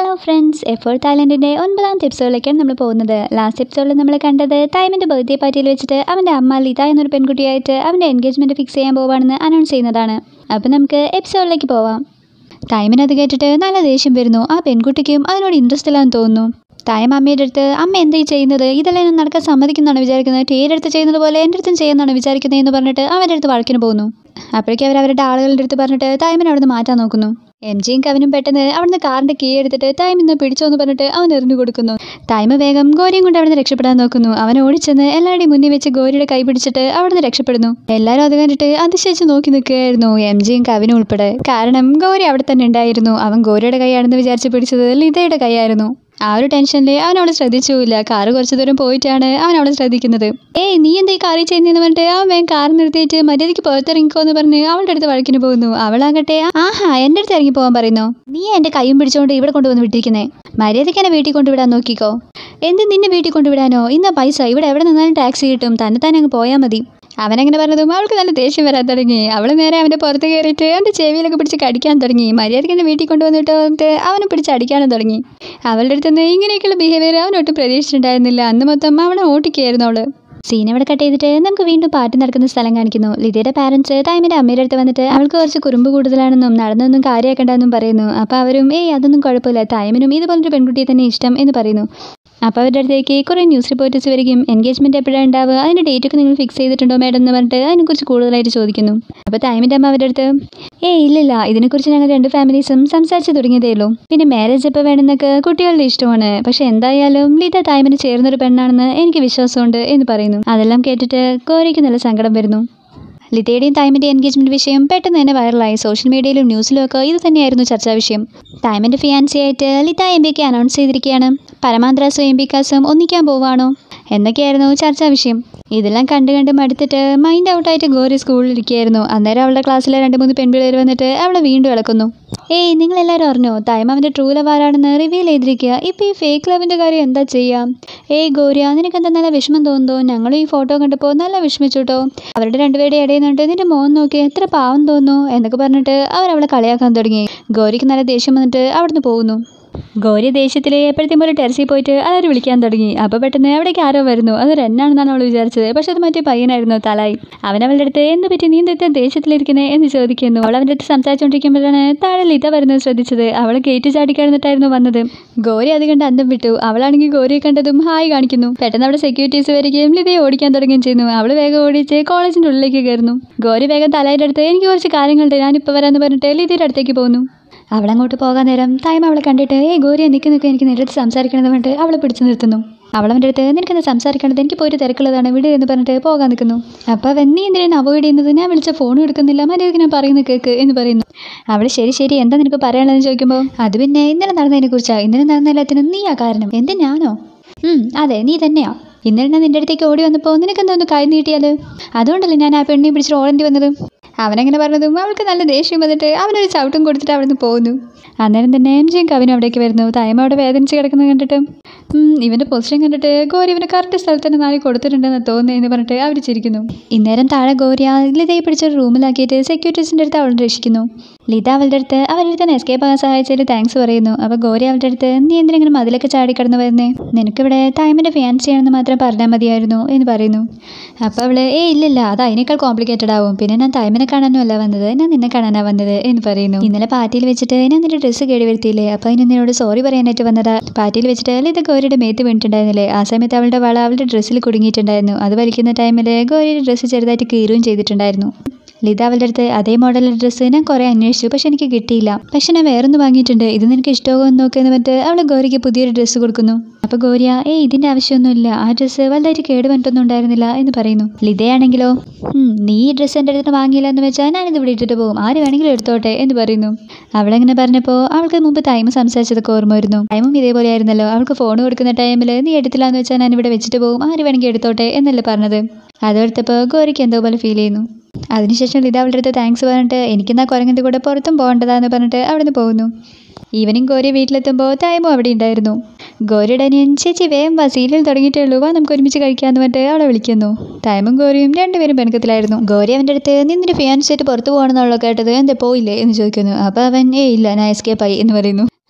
hello friends എഫോർ തായ്ലൻഡിൻ്റെ ഒൻപതാമത്തെ എപ്പിസോഡിലേക്കാണ് നമ്മൾ പോകുന്നത് ലാസ്റ്റ് എപ്പിസോഡിൽ നമ്മൾ കണ്ടത് തൈമിൻ്റെ ബർത്ത്ഡേ പാർട്ടിയിൽ വെച്ചിട്ട് അവൻ്റെ അമ്മ ലിത എന്നൊരു പെൺകുട്ടിയായിട്ട് അവൻ്റെ എൻഗേജ്മെൻറ്റ് ഫിക്സ് ചെയ്യാൻ പോവാണെന്ന് അനൗൺസ് ചെയ്യുന്നതാണ് അപ്പോൾ നമുക്ക് എപ്പിസോഡിലേക്ക് പോവാം ടൈമിന് അത് കേട്ടിട്ട് നല്ല ദേഷ്യം വരുന്നു ആ പെൺകുട്ടിക്കും അതിനോട് ഇൻട്രസ്റ്റ് ഇല്ലാന്ന് തോന്നുന്നു തായം അമ്മയുടെ അടുത്ത് അമ്മ എന്തായി ചെയ്യുന്നത് ഇതെല്ലാം ഞാൻ നടക്കാൻ സമ്മതിക്കുന്നതാണ് വിചാരിക്കുന്നത് ടീയുടെ അടുത്ത് ചെയ്യുന്നത് പോലെ എൻ്റെ അടുത്തും ചെയ്യുന്നതാണ് വിചാരിക്കുന്നത് എന്ന് പറഞ്ഞിട്ട് അവരുടെ അടുത്ത് വഴക്കിന് പോകുന്നു അപ്പോഴേക്കും അവർ അവരുടെ ആളുകളുടെ അടുത്ത് പറഞ്ഞിട്ട് തായ്മനെ അവിടുന്ന് മാറ്റാൻ നോക്കുന്നു എം ജിയും കവനും പെട്ടെന്ന് അവിടുന്ന് കാറിന്റെ കീ എടുത്തിട്ട് തായ്മ ഇന്ന് പിടിച്ചോ എന്ന് പറഞ്ഞിട്ട് അവൻ എറിഞ്ഞു കൊടുക്കുന്നു തായ്മ വേഗം ഗോരിയും കൊണ്ട് അവിടുന്ന് രക്ഷപ്പെടാൻ നോക്കുന്നു അവൻ ഓടിച്ചെന്ന് എല്ലാവരുടെയും മുന്നിൽ വെച്ച് ഗോരിയുടെ കൈ പിടിച്ചിട്ട് അവിടുന്ന് രക്ഷപ്പെടുന്നു എല്ലാവരും അത് കണ്ടിട്ട് അതിശയിച്ച് നോക്കി നിൽക്കുകയായിരുന്നു എം ജിയും കവിനും ഉൾപ്പെടെ കാരണം ഗോരി അവിടെ തന്നെ ഉണ്ടായിരുന്നു അവൻ ഗോരിയുടെ കൈയാണെന്ന് വിചാരിച്ച് പിടിച്ചത് ലിതയുടെ കൈയായിരുന്നു ആ ഒരു ടെൻഷനിൽ അവൻ അവളെ ശ്രദ്ധിച്ചുമില്ല കാറ് കുറച്ച് ദൂരം പോയിട്ടാണ് അവൻ അവളെ ശ്രദ്ധിക്കുന്നത് ഏയ് നീ എന്താ ഈ കാറി ചെയ്യുന്നതെന്ന് പറഞ്ഞിട്ട് അവൻ വേഗം കാർ നിർത്തിയിട്ട് മര്യാദയ്ക്ക് പുറത്തിറങ്ങിക്കോ എന്ന് പറഞ്ഞ് അവളുടെ അടുത്ത് വഴക്കിന് പോകുന്നു അവളാകട്ടെ ആഹാ എൻ്റെ അടുത്ത് ഇറങ്ങി പോകാൻ പറയുന്നു നീ എൻ്റെ കൈയും പിടിച്ചുകൊണ്ട് ഇവിടെ കൊണ്ടുവന്ന് വിട്ടിരിക്കുന്നേ മര്യാദയ്ക്ക് എന്നെ വീട്ടിൽ കൊണ്ടുവിടാൻ നോക്കിക്കോ എന്ത് നിന്നെ വീട്ടിൽ കൊണ്ടുവിടാനോ ഇന്ന പൈസ ഇവിടെ എവിടെ നിന്നാലും ടാക്സി കിട്ടും തന്നെ തന്നെ അങ്ങ് പോയാൽ മതി അവനങ്ങനെ പറഞ്ഞതും അവൾക്ക് നല്ല ദേഷ്യം വരാൻ തുടങ്ങി അവൾ നേരെ അവൻ്റെ പുറത്ത് കയറിയിട്ട് അവൻ്റെ ചെവിയിലൊക്കെ പിടിച്ച് കടിക്കാൻ തുടങ്ങി മര്യാദയ്ക്ക് എന്നെ വീട്ടിൽ കൊണ്ടുവന്നിട്ട് വന്നിട്ട് അവനെ പിടിച്ച് അടിക്കാനും തുടങ്ങി അവളുടെ അടുത്ത് നിന്ന് ഇങ്ങനെയൊക്കെയുള്ള ബിഹേവിയർ അവനൊട്ടും പ്രതീക്ഷിച്ചിട്ടുണ്ടായിരുന്നില്ല അന്ന് മൊത്തം അവനെ ഓട്ടിക്കുകയായിരുന്നു അവള് സീൻ അവിടെ കട്ട് ചെയ്തിട്ട് നമുക്ക് വീണ്ടും പാട്ട് നടക്കുന്ന സ്ഥലം കാണിക്കുന്നു ലിതയുടെ പാരൻസ് ടൈമിൻ്റെ അമ്മയുടെ അടുത്ത് വന്നിട്ട് അവൾക്ക് കുറച്ച് കുറുമ്പ് കൂടുതലാണെന്നും നടന്നൊന്നും കാര്യമാക്കണ്ടെന്നും പറയുന്നു അപ്പോൾ അവരും ഏയ് അതൊന്നും കുഴപ്പമില്ല ടൈമിനും ഇതുപോലൊരു പെൺകുട്ടിയെ തന്നെ ഇഷ്ടം എന്ന് പറയുന്നു അപ്പോൾ അവരുടെ അടുത്തേക്ക് കുറേ ന്യൂസ് റിപ്പോർട്ടേഴ്സ് വരികയും എൻഗേജ്മെൻറ്റ് എപ്പോഴാണ് ഉണ്ടാവുക അതിൻ്റെ ഡേറ്റൊക്കെ നിങ്ങൾ ഫിക്സ് ചെയ്തിട്ടുണ്ടോ മാഡം എന്ന് പറഞ്ഞിട്ട് അതിനെക്കുറിച്ച് കൂടുതലായിട്ട് ചോദിക്കുന്നു അപ്പോൾ ടൈമിൻ്റെ അമ്മ അവരുടെ അടുത്ത് ഏയ് ഇല്ലില്ല ഇതിനെക്കുറിച്ച് ഞങ്ങൾ രണ്ട് ഫാമിലീസും സംസാരിച്ച് തുടങ്ങിയതേ ഉള്ളൂ പിന്നെ മാരേജ് എപ്പോൾ വേണമെന്നൊക്കെ കുട്ടികളുടെ ഇഷ്ടമാണ് പക്ഷേ എന്തായാലും ലിത ടൈമിന് ചേർന്നൊരു പെണ്ണാണെന്ന് എനിക്ക് വിശ്വാസമുണ്ട് എന്ന് പറയുന്നു അതെല്ലാം കേട്ടിട്ട് കോരയ്ക്ക് നല്ല സങ്കടം വരുന്നു ലിതയുടെയും ടൈമിൻ്റെ എൻഗേജ്മെൻറ്റ് വിഷയം പെട്ടെന്ന് തന്നെ വൈറലായി സോഷ്യൽ മീഡിയയിലും ന്യൂസിലും ഒക്കെ ഇത് തന്നെയായിരുന്നു ചർച്ചാ വിഷയം ടൈമിൻ്റെ ഫിയാൻസി ആയിട്ട് ലിത എം ബിക്ക് അനൗൺസ് ചെയ്തിരിക്കുകയാണ് പരമാന്ത്രാസും എം ബിക്കാസും ഒന്നിക്കാൻ പോവാണോ എന്നൊക്കെയായിരുന്നു ചർച്ചാ വിഷയം ഇതെല്ലാം കണ്ട് കണ്ട് മടുത്തിട്ട് മൈൻഡ് ഔട്ടായിട്ട് ഗോരി സ്കൂളിലിരിക്കുകയായിരുന്നു അന്നേരം അവളുടെ ക്ലാസ്സിലെ രണ്ട് മൂന്ന് പെൺപിള്ളേർ വന്നിട്ട് അവളെ വീണ്ടും ഇളക്കുന്നു ഏയ് നിങ്ങളെല്ലാവരും അറിഞ്ഞോ ടൈം അവൻ്റെ ട്രൂ ലവ് ആരാണെന്ന് റിവീൽ ചെയ്തിരിക്കുക ഇപ്പോൾ ഈ ഫേക്ക് ലവിൻ്റെ കാര്യം എന്താ ചെയ്യാം ഏയ് ഗോരിയ നിനക്ക് എന്താ നല്ല വിഷമം തോന്നുന്നു ഞങ്ങളും ഈ ഫോട്ടോ കണ്ടപ്പോൾ നല്ല വിഷമിച്ചു കേട്ടോ അവരുടെ രണ്ടുപേരുടെ ഇടയിൽ നിന്നിട്ട് നിന്റെ മോൻ നോക്കി എത്ര പാവം തോന്നുന്നു എന്നൊക്കെ പറഞ്ഞിട്ട് അവരവളെ കളിയാക്കാൻ തുടങ്ങി ഗോരിക്ക് നല്ല ദേഷ്യം വന്നിട്ട് അവിടുന്ന് പോകുന്നു ഗൗരി ദേഷ്യത്തിൽ എപ്പോഴത്തേക്കും ഒരു ടെറസിൽ പോയിട്ട് അവർ വിളിക്കാൻ തുടങ്ങി അപ്പോൾ പെട്ടെന്ന് അവിടേക്ക് ആരോ വരുന്നു അത് എന്നാണെന്നാണ് അവൾ വിചാരിച്ചത് പക്ഷെ അത് മറ്റേ പയ്യനായിരുന്നു തലായി അവൻ അവളുടെ അടുത്ത് എന്ത് പറ്റി നീ എന്താ ദേഷ്യത്തിലിരിക്കുന്നത് എന്ന് ചോദിക്കുന്നു അവൾ അവൻ്റെ അടുത്ത് സംസാരിച്ചുകൊണ്ടിരിക്കുമ്പോഴാണ് താഴെ ലിത വരുന്നത് ശ്രദ്ധിച്ചത് അവൾ ഗേറ്റ് ചാടിക്കാണിട്ടായിരുന്നു വന്നത് ഗൗരി അത് കണ്ട് അന്തം വിട്ടു അവളാണെങ്കിൽ ഗൗരിയെ കണ്ടതും ഹായ് കാണിക്കുന്നു പെട്ടെന്ന് അവിടെ സെക്യൂരിറ്റീസ് വരികയും ലിതയെ ഓടിക്കാൻ തുടങ്ങുകയും ചെയ്യുന്നു അവൾ വേഗം ഓടിച്ച് കോളേജിൻ്റെ ഉള്ളിലേക്ക് കയറുന്നു ഗൗരി വേഗം തലയുടെ അടുത്ത് എനിക്ക് കുറച്ച് കാര്യങ്ങളുണ്ട് ഞാനിപ്പോൾ വരാമെന്ന് പറഞ്ഞിട്ട് ലിതയുടെ അടുത്തേക്ക് പോകുന്നു അവളങ്ങോട്ട് പോകാൻ നേരം ടൈം അവളെ കണ്ടിട്ട് ഏയ് ഗോരിയ നിൽക്ക് നിൽക്ക് എനിക്ക് നേരിട്ട് സംസാരിക്കണമെന്ന് പറഞ്ഞിട്ട് അവളെ പിടിച്ചു നിർത്തുന്നു അവളവൻ്റെ അടുത്ത് നിനക്കെന്താ സംസാരിക്കണത് എനിക്ക് പോയിട്ട് തിരക്കുള്ളതാണ് വിട് എന്ന് പറഞ്ഞിട്ട് പോകാൻ നിൽക്കുന്നു അപ്പോൾ അവൻ നീ എന്തിനാണ് അവോയ്ഡ് ചെയ്യുന്നത് ഞാൻ വിളിച്ച ഫോൺ എടുക്കുന്നില്ല മര്യാദയ്ക്ക് ഞാൻ പറയുന്ന കേക്ക് എന്ന് പറയുന്നു അവൾ ശരി ശരി എന്താ നിനക്ക് പറയാനുള്ളതെന്ന് ചോദിക്കുമ്പോൾ അത് പിന്നെ ഇന്നലെ നടന്നതിനെ കുറിച്ചാണ് ഇന്നലെ നടന്ന എല്ലാത്തിനും നീയാ കാരണം എന്ത് ഞാനോ ഉം, അതെ നീ തന്നെയാ ഇന്നലെ ഞാൻ നിന്റെ അടുത്തേക്ക് ഓടി വന്നപ്പോൾ നിനക്കെന്താ ഒന്ന് കൈ നീട്ടിയാൽ അതുകൊണ്ടല്ലേ ഞാൻ ആ പെണ്ണിനെ പിടിച്ചിട്ട് ഓടേണ്ടി വന്നത് അവനങ്ങനെ പറഞ്ഞതും അവൾക്ക് നല്ല ദേഷ്യം വന്നിട്ട് അവനൊരു ചവിട്ടും കൊടുത്തിട്ട് അവിടുന്ന് പോകുന്നു അന്നേരം തന്നെ എം ജിയും കവിനും അവിടേക്ക് വരുന്നു തായ്മ അവിടെ വേദനിച്ച് കിടക്കുന്നത് കണ്ടിട്ട് ഉം, ഇവൻ്റെ പൊസിഷൻ കണ്ടിട്ട് ഗോരി ഇവന് കറക്റ്റ് സ്ഥലത്ത് തന്നെ നാളെ കൊടുത്തിട്ടുണ്ടെന്ന് തോന്നുന്നു എന്ന് പറഞ്ഞിട്ട് അവർ ചിരിക്കുന്നു ഇന്നേരം താഴെ ഗോരി ആ ലിതയെ പിടിച്ചൊരു റൂമിലാക്കിയിട്ട് സെക്യൂരിറ്റീസിൻ്റെ അടുത്ത് അവളെ രക്ഷിക്കുന്നു ലിത അവളുടെ അടുത്ത് അവരുടെ തന്നെ എസ്കേപ്പ് ആകാൻ സഹായിച്ചതിൽ താങ്ക്സ് പറയുന്നു അപ്പോൾ ഗോരി അവളുടെ അടുത്ത് നീ എന്തിനെങ്കിലും മതിലൊക്കെ ചാടിക്കടന്നു വരുന്നേ നിനക്കിവിടെ ടൈമിൻ്റെ ഫിയാൻസ് ചെയ്യണമെന്ന് മാത്രം പറഞ്ഞാൽ മതിയായിരുന്നു എന്ന് പറയുന്നു അപ്പോൾ അവള് ഏ ഇല്ലില്ല അത് അതിനേക്കാൾ കോംപ്ലിക്കേറ്റഡ് ആവും പിന്നെ ഞാൻ ടൈമിനെ കാണാനും അല്ല വന്നത് ഞാൻ നിന്നെ കാണാനാണ് വന്നത് എന്ന് പറയുന്നു ഇന്നലെ പാർട്ടിയിൽ വെച്ചിട്ട് ഞാൻ നിന്റെ ഡ്രസ്സ് കേടി വരുത്തിയില്ലേ അപ്പോൾ അതിന് നിന്നോട് സോറി പറയാനായിട്ട് വന്നതാ പാർട്ടിയിൽ വെച്ചിട്ട് ഇത് ഗോരിയുടെ മേത്ത് വീണിട്ടുണ്ടായിരുന്നില്ലേ ആ സമയത്ത് അവളുടെ വള അവളുടെ ഡ്രസ്സിൽ കുടുങ്ങിയിട്ടുണ്ടായിരുന്നു അത് വലിക്കുന്ന ടൈമിൽ ഗോരിയുടെ ഡ്രസ്സ് ചെറുതായിട്ട് കീറുകയും ചെയ്തിട്ടുണ്ടായിരുന്നു ലിത അവളുടെ അടുത്ത് അതേ മോഡൽ ഡ്രസ്സ് ഞാൻ കുറേ അന്വേഷിച്ചു പക്ഷെ എനിക്ക് കിട്ടിയില്ല പക്ഷെ ഞാൻ വേറൊന്ന് വാങ്ങിയിട്ടുണ്ട് ഇത് നിനക്ക് ഇഷ്ടമാകുമെന്ന് നോക്കിയെന്ന് പറഞ്ഞിട്ട് അവൾ ഗൗരിക്ക് പുതിയൊരു ഡ്രസ്സ് കൊടുക്കുന്നു അപ്പോൾ ഗൗരിയ ഏ ഇതിൻ്റെ ആവശ്യമൊന്നുമില്ല ആ ഡ്രസ്സ് വലുതായിട്ട് കേട് വന്നിട്ടൊന്നും ഉണ്ടായിരുന്നില്ല എന്ന് പറയുന്നു ലിതയാണെങ്കിലോ "ഉം, നീ ഈ ഡ്രസ്സ് എൻ്റെ അടുത്ത് വാങ്ങിയില്ല എന്ന് വെച്ചാൽ ഞാനിത് ഇവിടെ ഇട്ടിട്ട് പോകും ആര് വേണമെങ്കിലും എടുത്തോട്ടെ എന്ന് പറയുന്നു അവളങ്ങനെ പറഞ്ഞപ്പോൾ അവൾക്ക് മുമ്പ് ടൈം സംസാരിച്ചതൊക്കെ ഓർമ്മ വരുന്നു ടൈമും ഇതേപോലെ ആയിരുന്നല്ലോ അവൾക്ക് ഫോൺ കൊടുക്കുന്ന ടൈമിൽ നീ എടുത്തില്ല എന്ന് വെച്ചാൽ ഞാൻ ഇവിടെ വെച്ചിട്ട് പോകും ആര് വേണമെങ്കിൽ എടുത്തോട്ടെ എന്നല്ലേ പറഞ്ഞത് അതെടുത്തപ്പോൾ ഗോരിക്ക് എന്തോ പോലെ ഫീൽ ചെയ്യുന്നു അതിനുശേഷം ലിത അവളുടെ അടുത്ത് താങ്ക്സ് പറഞ്ഞിട്ട് എനിക്കെന്നാ കുരങ്ങൻ്റെ കൂടെ പുറത്തും പോകേണ്ടതാന്ന് പറഞ്ഞിട്ട് അവിടുന്ന് പോകുന്നു ഈവനിങ് ഗോരി വീട്ടിലെത്തുമ്പോൾ ടൈമും അവിടെ ഉണ്ടായിരുന്നു ഗോരിയുടെ അനിയൻ ചേച്ചി വേഗം വാ സീരിയൽ തുടങ്ങിയിട്ടേ ഉള്ളൂ വാ നമുക്ക് ഒരുമിച്ച് കഴിക്കാമെന്ന് പറഞ്ഞിട്ട് അവളെ വിളിക്കുന്നു ടൈമും ഗോരിയും രണ്ടുപേരും പെൺകത്തിലായിരുന്നു ഗോരി അവൻ്റെ അടുത്ത് നിന്നിൻ്റെ ഫിയാൻസ് ആയിട്ട് പുറത്ത് പോകണമെന്നുള്ള കേട്ടത് എന്താ പോയില്ലേ എന്ന് ചോദിക്കുന്നു അപ്പോൾ അവൻ ഏ ഇല്ല ഞാൻ എസ്കേപ്പ് ആയി എന്ന് പറയുന്നു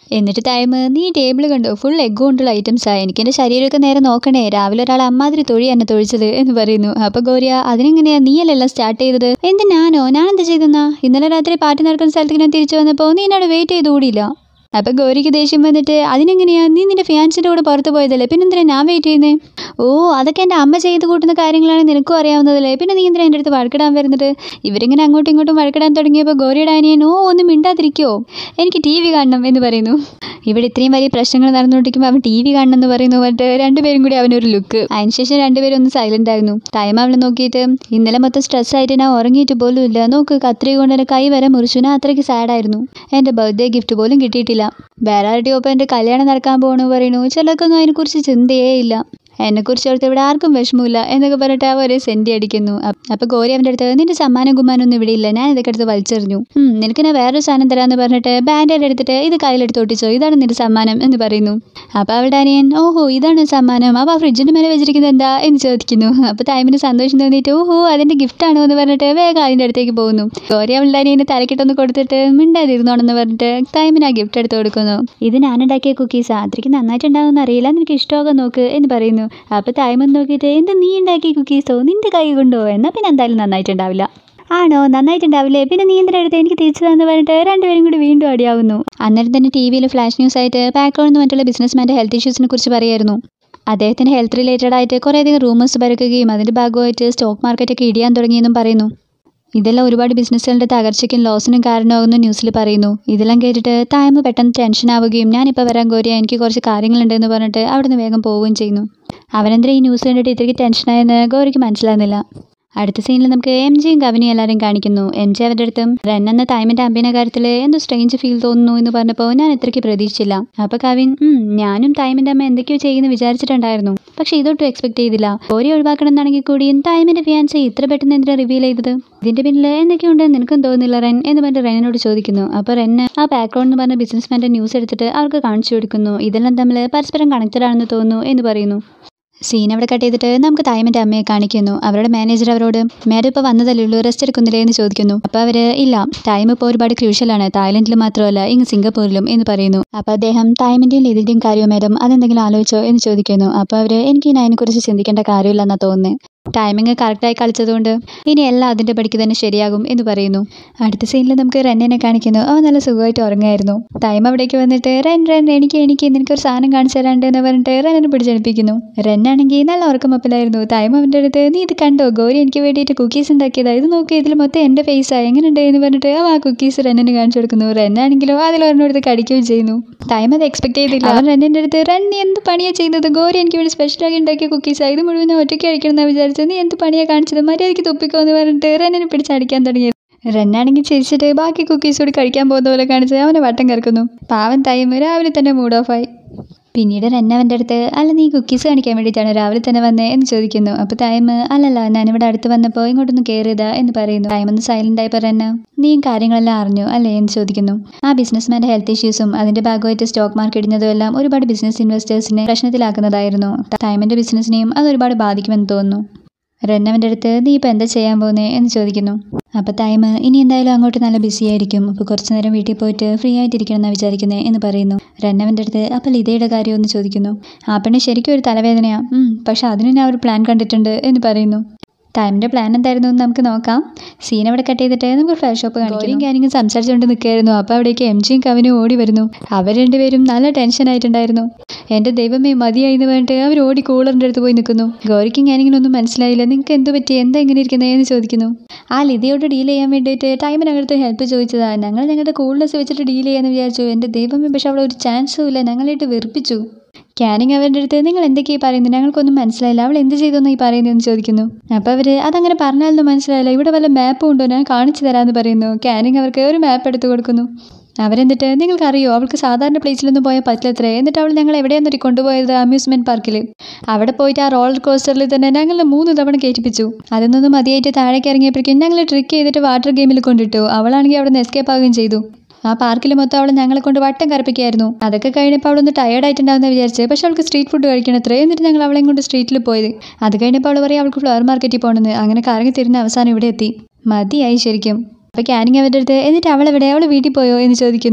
എന്നിട്ട് ടൈം നീ ടേബിൾ കണ്ടോ ഫുൾ എഗ് കൊണ്ടുള്ള ഐറ്റംസാ എനിക്ക് എൻ്റെ ശരീരമൊക്കെ നേരെ നോക്കണേ രാവിലെ ഒരാൾ അമ്മാതിരി തൊഴി എന്നെ തൊഴിച്ചത് എന്ന് പറയുന്നു അപ്പോൾ ഗൗരിയ അതിനെങ്ങനെയാ നീയല്ലല്ലോ സ്റ്റാർട്ട് ചെയ്തത് എന്ത് ഞാനോ ഞാൻ എന്താ ചെയ്തെന്നാ ഇന്നലെ രാത്രി പാർട്ടി നടക്കുന്ന സ്ഥലത്തേക്ക് ഞാൻ തിരിച്ചു വന്നപ്പോൾ നീ എന്നോട് വെയിറ്റ് ചെയ്ത് ഓടിയില്ല അപ്പം ഗൗരിക്ക് ദേഷ്യം വന്നിട്ട് അതിനെങ്ങനെയാ നീ നിന്റെ ഫിയാൻസിൻ്റെ കൂടെ പുറത്ത് പോയതല്ലേ പിന്നെ എന്തിനാ ഞാൻ വെയിറ്റ് ചെയ്യുന്നേ ഓ അതൊക്കെ എൻ്റെ അമ്മ ചെയ്ത് കൂട്ടുന്ന കാര്യങ്ങളാണ് നിനക്കും അറിയാവുന്നതല്ലേ പിന്നെ നീ എന്തിനാ എൻ്റെ അടുത്ത് വഴക്കിടാൻ വരുന്നത് ഇവരിങ്ങനെ അങ്ങോട്ടും ഇങ്ങോട്ടും വഴക്കിടാൻ തുടങ്ങിയപ്പോൾ ഗൗരിയുടെ അനിയൻ ഓ ഒന്നും മിണ്ടാതിരിക്കുമോ എനിക്ക് ടി വി കാണണം എന്ന് പറയുന്നു ഇവിടെ ഇത്രയും വലിയ പ്രശ്നങ്ങൾ നടന്നുകൊണ്ടിരിക്കുമ്പോൾ അവൻ ടി വി കാണണം എന്ന് പറയുന്നു പറഞ്ഞിട്ട് രണ്ടുപേരും കൂടി അവനൊരു ലുക്ക് അതിനുശേഷം രണ്ടുപേരും ഒന്ന് സൈലന്റ് ആയിരുന്നു ടൈം അവൾ നോക്കിയിട്ട് ഇന്നലെ മൊത്തം സ്ട്രെസ് ആയിട്ട് ഞാൻ ഉറങ്ങിയിട്ട് പോലും ഇല്ല നോക്ക് കത്രിക കൊണ്ട് എൻ്റെ കൈ വരെ മുറിച്ചു ഞാൻ അത്രയ്ക്ക് സാഡായിരുന്നു എൻ്റെ ബർത്ത്ഡേ ഗിഫ്റ്റ് പോലും കിട്ടിയിട്ടില്ല വേറെ ആരുടെയോ ഒപ്പം എൻ്റെ കല്യാണം നടക്കാൻ പോകണു പറയുന്നു ചിലർക്കൊന്നും അതിനെക്കുറിച്ച് ചിന്തയേ ഇല്ല എന്നെക്കുറിച്ച് ഓർത്ത് ഇവിടെ ആർക്കും വിഷമമില്ല എന്നൊക്കെ പറഞ്ഞിട്ട് അവ ഒരേ സെൻറ്റി അടിക്കുന്നു അപ്പോൾ ഗോരി അവൻ്റെ അടുത്ത് നിന്റെ സമ്മാനം കുമ്മാനൊന്നും ഇവിടെ ഇല്ല ഞാൻ ഇതൊക്കെ എടുത്ത് വലിച്ചെറിഞ്ഞു "ഉം, നിനക്ക് ഞാൻ വേറൊരു സാധനം തരാമെന്ന് പറഞ്ഞിട്ട് ബാൻഡേഡ് എടുത്തിട്ട് ഇത് കയ്യിലെടുത്ത് ഒട്ടിച്ചോ ഇതാണ് നിന്റെ സമ്മാനം എന്ന് പറയുന്നു അപ്പോൾ അവളുടെ അനിയൻ ഓഹോ ഇതാണ് സമ്മാനം അപ്പോൾ ആ ഫ്രിഡ്ജിൻ്റെ മേലെ വെച്ചിരിക്കുന്നത് എന്താ എന്ന് ചോദിക്കുന്നു അപ്പോൾ ടൈമിന് സന്തോഷം തോന്നിയിട്ട് ഓഹോ അതിൻ്റെ ഗിഫ്റ്റാണോ എന്ന് പറഞ്ഞിട്ട് വേഗം അതിൻ്റെ അടുത്തേക്ക് പോകുന്നു ഗോരി അവളുടെ അനിയന് തലക്കിട്ടൊന്ന് കൊടുത്തിട്ട് മിണ്ടാതിരുന്നോണെന്ന് പറഞ്ഞിട്ട് ടൈമിന് ആ ഗിഫ്റ്റ് എടുത്ത് കൊടുക്കുന്നു ഇത് ഞാനുണ്ടാക്കിയ കുക്കീസ് അത്രയ്ക്ക് നന്നായിട്ടുണ്ടാവുമെന്ന് അറിയില്ല നിനക്ക് ഇഷ്ടമൊക്കെ നോക്ക് എന്ന് പറയുന്നു അപ്പോൾ ടൈം നോക്കിയിട്ട് എന്ത് നീ ഉണ്ടാക്കിയ കുക്കീസോ നിന്റെ കൈ കൊണ്ടോ എന്നാൽ പിന്നെ എന്തായാലും നന്നായിട്ടുണ്ടാവില്ല ആണോ നന്നായിട്ടുണ്ടാവില്ലേ പിന്നെ നീ എന്തിനാ എടുത്ത് എനിക്ക് തിരിച്ചു തന്നു പറഞ്ഞിട്ട് രണ്ടുപേരും കൂടി വീണ്ടും അടിയാവുന്നു അന്നേരം തന്നെ ടി വിയിൽ ഫ്ലാഷ് ന്യൂസ് ആയിട്ട് ബാക്ക്ഗ്രൗണ്ടിൽ നിന്ന് മറ്റുള്ള ബിസിനസ്മാൻ്റെ ഹെൽത്ത് ഇഷ്യൂസിനെ കുറിച്ച് പറയായിരുന്നു അദ്ദേഹത്തിന് ഹെൽത്ത് റിലേറ്റഡ് ആയിട്ട് കുറേയധികം റൂമേഴ്സ് പരക്കുകയും അതിൻ്റെ ഭാഗമായിട്ട് സ്റ്റോക്ക് മാർക്കറ്റൊക്കെ ഇടിയാൻ തുടങ്ങിയെന്നും പറയുന്നു ഇതെല്ലാം ഒരുപാട് ബിസിനസ്സുകളുടെ തകർച്ചയ്ക്കും ലോസിനും കാരണമാകുന്നു ന്യൂസിൽ പറയുന്നു ഇതെല്ലാം കേട്ടിട്ട് തായ്മ പെട്ടെന്ന് ടെൻഷൻ ആവുകയും ഞാനിപ്പോൾ വരാൻ കോരിയ എനിക്ക് കുറച്ച് കാര്യങ്ങളുണ്ടെന്ന് പറഞ്ഞിട്ട് അവിടുന്ന് വേഗം പോവുകയും ചെയ്യുന്നു അവനെന്തിനാ ഈ ന്യൂസ് കണ്ടിട്ട് ഇത്രയ്ക്ക് ടെൻഷനായെന്ന് ഗൗരിക്ക് മനസ്സിലാകുന്നില്ല അടുത്ത സീനിൽ നമുക്ക് എം ജിയും കവനിയും എല്ലാവരും കാണിക്കുന്നു എം ജി അവരുടെ അടുത്തും റെൻ എന്ന ടൈമിൻ്റെ അമ്പിൻ്റെ കാര്യത്തിൽ എന്തോ സ്ട്രേഞ്ച് ഫീൽ തോന്നുന്നു എന്ന് പറഞ്ഞപ്പോൾ ഞാൻ ഇത്രയ്ക്ക് പ്രതീക്ഷിച്ചില്ല അപ്പോൾ കവിൻ "ഉം, ഞാനും ടൈമിൻ്റെ അമ്മ എന്തൊക്കെയോ ചെയ്യുന്നു വിചാരിച്ചിട്ടുണ്ടായിരുന്നു പക്ഷേ ഇതൊട്ടും എക്സ്പെക്ട് ചെയ്തില്ല ഓരി ഒഴിവാക്കണം എന്നാണെങ്കിൽ കൂടിയും ടൈമിൻ്റെ ഫിയാൻസി ഇത്ര പെട്ടെന്ന് എന്തിനാ റിവീൽ ചെയ്തത് ഇതിൻ്റെ പിന്നിൽ എന്തൊക്കെയുണ്ട് നിനക്കും തോന്നുന്നില്ല റെൻ എന്ന് പറഞ്ഞിട്ട് റെനിനോട് ചോദിക്കുന്നു അപ്പോൾ റെന്ന് ആ ബാക്ക്ഗ്രൗണ്ട് എന്ന് പറഞ്ഞ ബിസിനസ്മാൻ്റെ ന്യൂസ് എടുത്തിട്ട് അവർക്ക് കാണിച്ചു കൊടുക്കുന്നു ഇതെല്ലാം തമ്മിൽ പരസ്പരം കണക്റ്റഡ് ആണെന്ന് തോന്നുന്നു എന്ന് പറയുന്നു സീൻ അവിടെ കട്ട് ചെയ്തിട്ട് നമുക്ക് ടൈമിൻ്റെ അമ്മയെ കാണിക്കുന്നു അവരുടെ മാനേജർ അവരോട് മാഡം ഇപ്പോൾ വന്നതല്ലേ ഉള്ളൂ റെസ്റ്റ് എടുക്കുന്നില്ലേ എന്ന് ചോദിക്കുന്നു അപ്പോൾ അവർ ഇല്ല ടൈം ഇപ്പോൾ ഒരുപാട് ക്രൂഷ്യലാണ് തായ്ലൻഡിൽ മാത്രമല്ല ഇങ്ങ് സിംഗപ്പൂരിലും എന്ന് പറയുന്നു അപ്പോൾ അദ്ദേഹം ടൈമിൻ്റെയും ഇതിൻ്റെയും കാര്യമോ മാഡം അതെന്തെങ്കിലും ആലോചിച്ചോ എന്ന് ചോദിക്കുന്നു അപ്പോൾ അവർ എനിക്ക് ഇനി അതിനെക്കുറിച്ച് ചിന്തിക്കേണ്ട കാര്യമില്ലെന്നാണ് തോന്നുന്നത് ടൈമിങ് കറക്റ്റായി കളിച്ചതുകൊണ്ട് ഇനി എല്ലാം അതിൻ്റെ പടിക്ക് തന്നെ ശരിയാകും എന്ന് പറയുന്നു അടുത്ത സീനിൽ നമുക്ക് റെന്നിനെ കാണിക്കുന്നു അവൻ നല്ല സുഖമായിട്ട് ഉറങ്ങായിരുന്നു ടൈം അവിടേക്ക് വന്നിട്ട് റെൻ റെൻ എനിക്ക് എനിക്ക് നിനക്കൊരു സാധനം കാണിച്ചു തരാണ്ട് എന്ന് പറഞ്ഞിട്ട് റെന്നിനെ പിടിച്ചെടുപ്പിക്കുന്നു റെന്നാണെങ്കിൽ നല്ല ഉറക്കമപ്പിലായിരുന്നു ടൈം അവൻ്റെ അടുത്ത് നീ ഇത് കണ്ടോ ഗൗരി എനിക്ക് വേണ്ടിയിട്ട് കുക്കീസ് ഉണ്ടാക്കിയതാ ഇത് നോക്കി ഇതിൽ മൊത്തം എൻ്റെ ഫേസാണ് എങ്ങനെയുണ്ട് എന്ന് പറഞ്ഞിട്ട് അവൻ ആ കുക്കീസ് റെന്നിന് കാണിച്ചു കൊടുക്കുന്നു റെന്നാണെങ്കിലോ അതിൽ ഒരെണ്ണെടുത്ത് കടിക്കുകയും ചെയ്യുന്നു ടൈം അത് എക്സ്പെക്ട് ചെയ്തില്ല അവൻ റെന്നിൻ്റെ അടുത്ത് റെൻ നീ എന്ത് പണിയാണ് ചെയ്യുന്നത് ഗൗരി എനിക്ക് വേണ്ടി സ്പെഷ്യലാക്കി ഉണ്ടാക്കിയ കുക്കീസാണ് ഇത് മുഴുവൻ ഞാൻ ഒറ്റയ്ക്ക് കഴിക്കണം എന്നാണ് വിചാരിച്ചത് നീ എന്ത് പണിയാണ് കാണിച്ചത് മര്യാദയ്ക്ക് തുപ്പിക്കോ എന്ന് പറഞ്ഞിട്ട് റെന്നിനെ പിടിച്ചടിക്കാൻ തുടങ്ങി റെന്നാണെങ്കിൽ ചിരിച്ചിട്ട് ബാക്കി കുക്കീസ് കൂടി കഴിക്കാൻ പോകുന്ന പോലെ കാണിച്ച് അവനെ വട്ടം കറക്കുന്നു പാവൻ ടൈം രാവിലെ തന്നെ മൂഡ് ഓഫായി പിന്നീട് റെന്ന അവൻ്റെ അടുത്ത് അല്ല നീ കുക്കീസ് കാണിക്കാൻ വേണ്ടിയിട്ടാണ് രാവിലെ തന്നെ വന്നേ എന്ന് ചോദിക്കുന്നു അപ്പോൾ ടൈം അല്ലല്ല ഞാനിവിടെ അടുത്ത് വന്നപ്പോൾ ഇങ്ങോട്ടൊന്ന് കയറിയതാ എന്ന് പറയുന്നു ടൈം ഒന്ന് സൈലൻ്റ് ആയപ്പോൾ റെന്ന നീയും കാര്യങ്ങളെല്ലാം അറിഞ്ഞു അല്ലേ എന്ന് ചോദിക്കുന്നു ആ ബിസിനസ്മാൻ്റെ ഹെൽത്ത് ഇഷ്യൂസും അതിൻ്റെ ഭാഗമായിട്ട് സ്റ്റോക്ക് മാർക്കറ്റ് ഇടുന്നതും എല്ലാം ഒരുപാട് ബിസിനസ് ഇൻവെസ്റ്റേഴ്സിനെ പ്രശ്നത്തിലാക്കുന്നതായിരുന്നു ടൈമിൻ്റെ ബിസിനസ്സിനെയും അത് ഒരുപാട് ബാധിക്കുമെന്ന് തോന്നുന്നു റെന്നവൻ്റെ അടുത്ത് നീ ഇപ്പോൾ എന്താ ചെയ്യാൻ പോകുന്നേ എന്ന് ചോദിക്കുന്നു അപ്പോൾ ടൈം ഇനി എന്തായാലും അങ്ങോട്ട് നല്ല ബിസി ആയിരിക്കും അപ്പോൾ കുറച്ച് നേരം വീട്ടിൽ പോയിട്ട് ഫ്രീ ആയിട്ടിരിക്കണം എന്നാണ് വിചാരിക്കുന്നത് എന്ന് പറയുന്നു റെന്നവൻ്റെ അടുത്ത് അപ്പോൾ ലിതയുടെ കാര്യം ഒന്ന് ചോദിക്കുന്നു ആ പെണ്ണ് ശരിക്കും ഒരു തലവേദനയാണ് പക്ഷെ അതിന് ഞാൻ ഒരു പ്ലാൻ കണ്ടിട്ടുണ്ട് എന്ന് പറയുന്നു ടൈമിൻ്റെ പ്ലാൻ എന്തായിരുന്നു എന്ന് നമുക്ക് നോക്കാം സീൻ അവിടെ കട്ട് ചെയ്തിട്ട് നമുക്ക് ഫ്ലാഷ് ഷോപ്പ് കാണിക്കും കാര്യങ്ങൾ സംസാരിച്ചുകൊണ്ട് നിൽക്കുകയായിരുന്നു അപ്പോൾ അവിടേക്ക് എം ജിയും കവിനും ഓടി വരുന്നു അവർ രണ്ടുപേരും നല്ല ടെൻഷൻ ആയിട്ടുണ്ടായിരുന്നു എൻ്റെ ദൈവമേ മതിയായി എന്ന് പറഞ്ഞിട്ട് അവർ ഓടി കൂളറിൻ്റെ അടുത്ത് പോയി നിൽക്കുന്നു ഗൗരിക്കും ഞാനിങ്ങനെ ഒന്നും മനസ്സിലായില്ല നിങ്ങൾക്ക് എന്ത് പറ്റി എന്താ ഇങ്ങനെ ഇരിക്കുന്നത് എന്ന് ചോദിക്കുന്നു ആ ലിതയോട് ഡീൽ ചെയ്യാൻ വേണ്ടിയിട്ട് ടൈമിനകത്ത് ഹെൽപ്പ് ചോദിച്ചതാ ഞങ്ങൾ ഞങ്ങളുടെ കൂൾനെസ് വെച്ചിട്ട് ഡീൽ ചെയ്യാമെന്ന് വിചാരിച്ചു എൻ്റെ ദൈവമേ പക്ഷെ അവിടെ ഒരു ചാൻസും ഇല്ല ഞങ്ങളായിട്ട് വെറുപ്പിച്ചു ക്യാനിങ് അവരുടെ അടുത്ത് നിങ്ങൾ എന്തൊക്കെയാണ് പറയുന്നത് ഞങ്ങൾക്കൊന്നും മനസ്സിലായില്ല അവൾ എന്ത് ചെയ്തെന്ന് ഈ പറയുന്നതെന്ന് ചോദിക്കുന്നു അപ്പോൾ അവർ അതങ്ങനെ പറഞ്ഞാലൊന്നും മനസ്സിലായില്ല ഇവിടെ വല്ല മാപ്പും ഉണ്ടോ ഞാൻ കാണിച്ചു തരാമെന്ന് പറയുന്നു ക്യാനിങ് അവർക്ക് ഒരു മാപ്പ് എടുത്ത് കൊടുക്കുന്നു അവരെന്നിട്ട് നിങ്ങൾക്കറിയോ അവൾക്ക് സാധാരണ പ്ലേസിലൊന്നും പോയാൽ പറ്റില്ലത്രേ എന്നിട്ട് അവൾ ഞങ്ങൾ എവിടെയാണെന്നൊരു കൊണ്ടുപോയത് അമ്യൂസ്മെൻറ്റ് പാർക്കിൽ അവിടെ പോയിട്ട് ആ റോളർ കോസ്റ്ററിൽ തന്നെ ഞങ്ങൾ മൂന്ന് തവണ കയറ്റിപ്പിച്ചു അതിൽ നിന്നും മതിയായിട്ട് താഴേക്ക് ഇറങ്ങിയപ്പോഴേക്കും ഞങ്ങൾ ട്രിക്ക് ചെയ്തിട്ട് വാട്ടർ ഗെയിമിൽ കൊണ്ടിട്ടു അവളാണെങ്കിൽ അവിടെ നിന്ന് എസ്കേപ്പ് ആവുകയും ചെയ്തു ആ പാർക്കിൽ മൊത്തം അവൾ ഞങ്ങളെ കൊണ്ട് വട്ടം കറപ്പിക്കായിരുന്നു അതൊക്കെ കഴിഞ്ഞപ്പോൾ അവളൊന്ന് ടയേർഡ് ആയിട്ടുണ്ടാവുന്ന വിചാരിച്ചത് പക്ഷെ അവൾക്ക് സ്ട്രീറ്റ് ഫുഡ് കഴിക്കണത്രേ എന്നിട്ട് ഞങ്ങൾ അവളെയും കൊണ്ട് സ്ട്രീറ്റിൽ പോയത് അത് കഴിഞ്ഞപ്പോൾ അവൾ പറയും അവൾക്ക് ഫ്ലവർ മാർക്കറ്റിൽ പോകണമെന്ന് അങ്ങനെ കറങ്ങി തിരിഞ്ഞ് അവസാനം ഇവിടെ എത്തി മതിയായി ശരിക്കും അപ്പോൾ ക്യാനിങ് അവരുടെ അടുത്ത് എന്നിട്ട് അവൾ എവിടെ അവൾ വീട്ടിൽ പോയോ എന്ന് ചോദിക്കുന്നു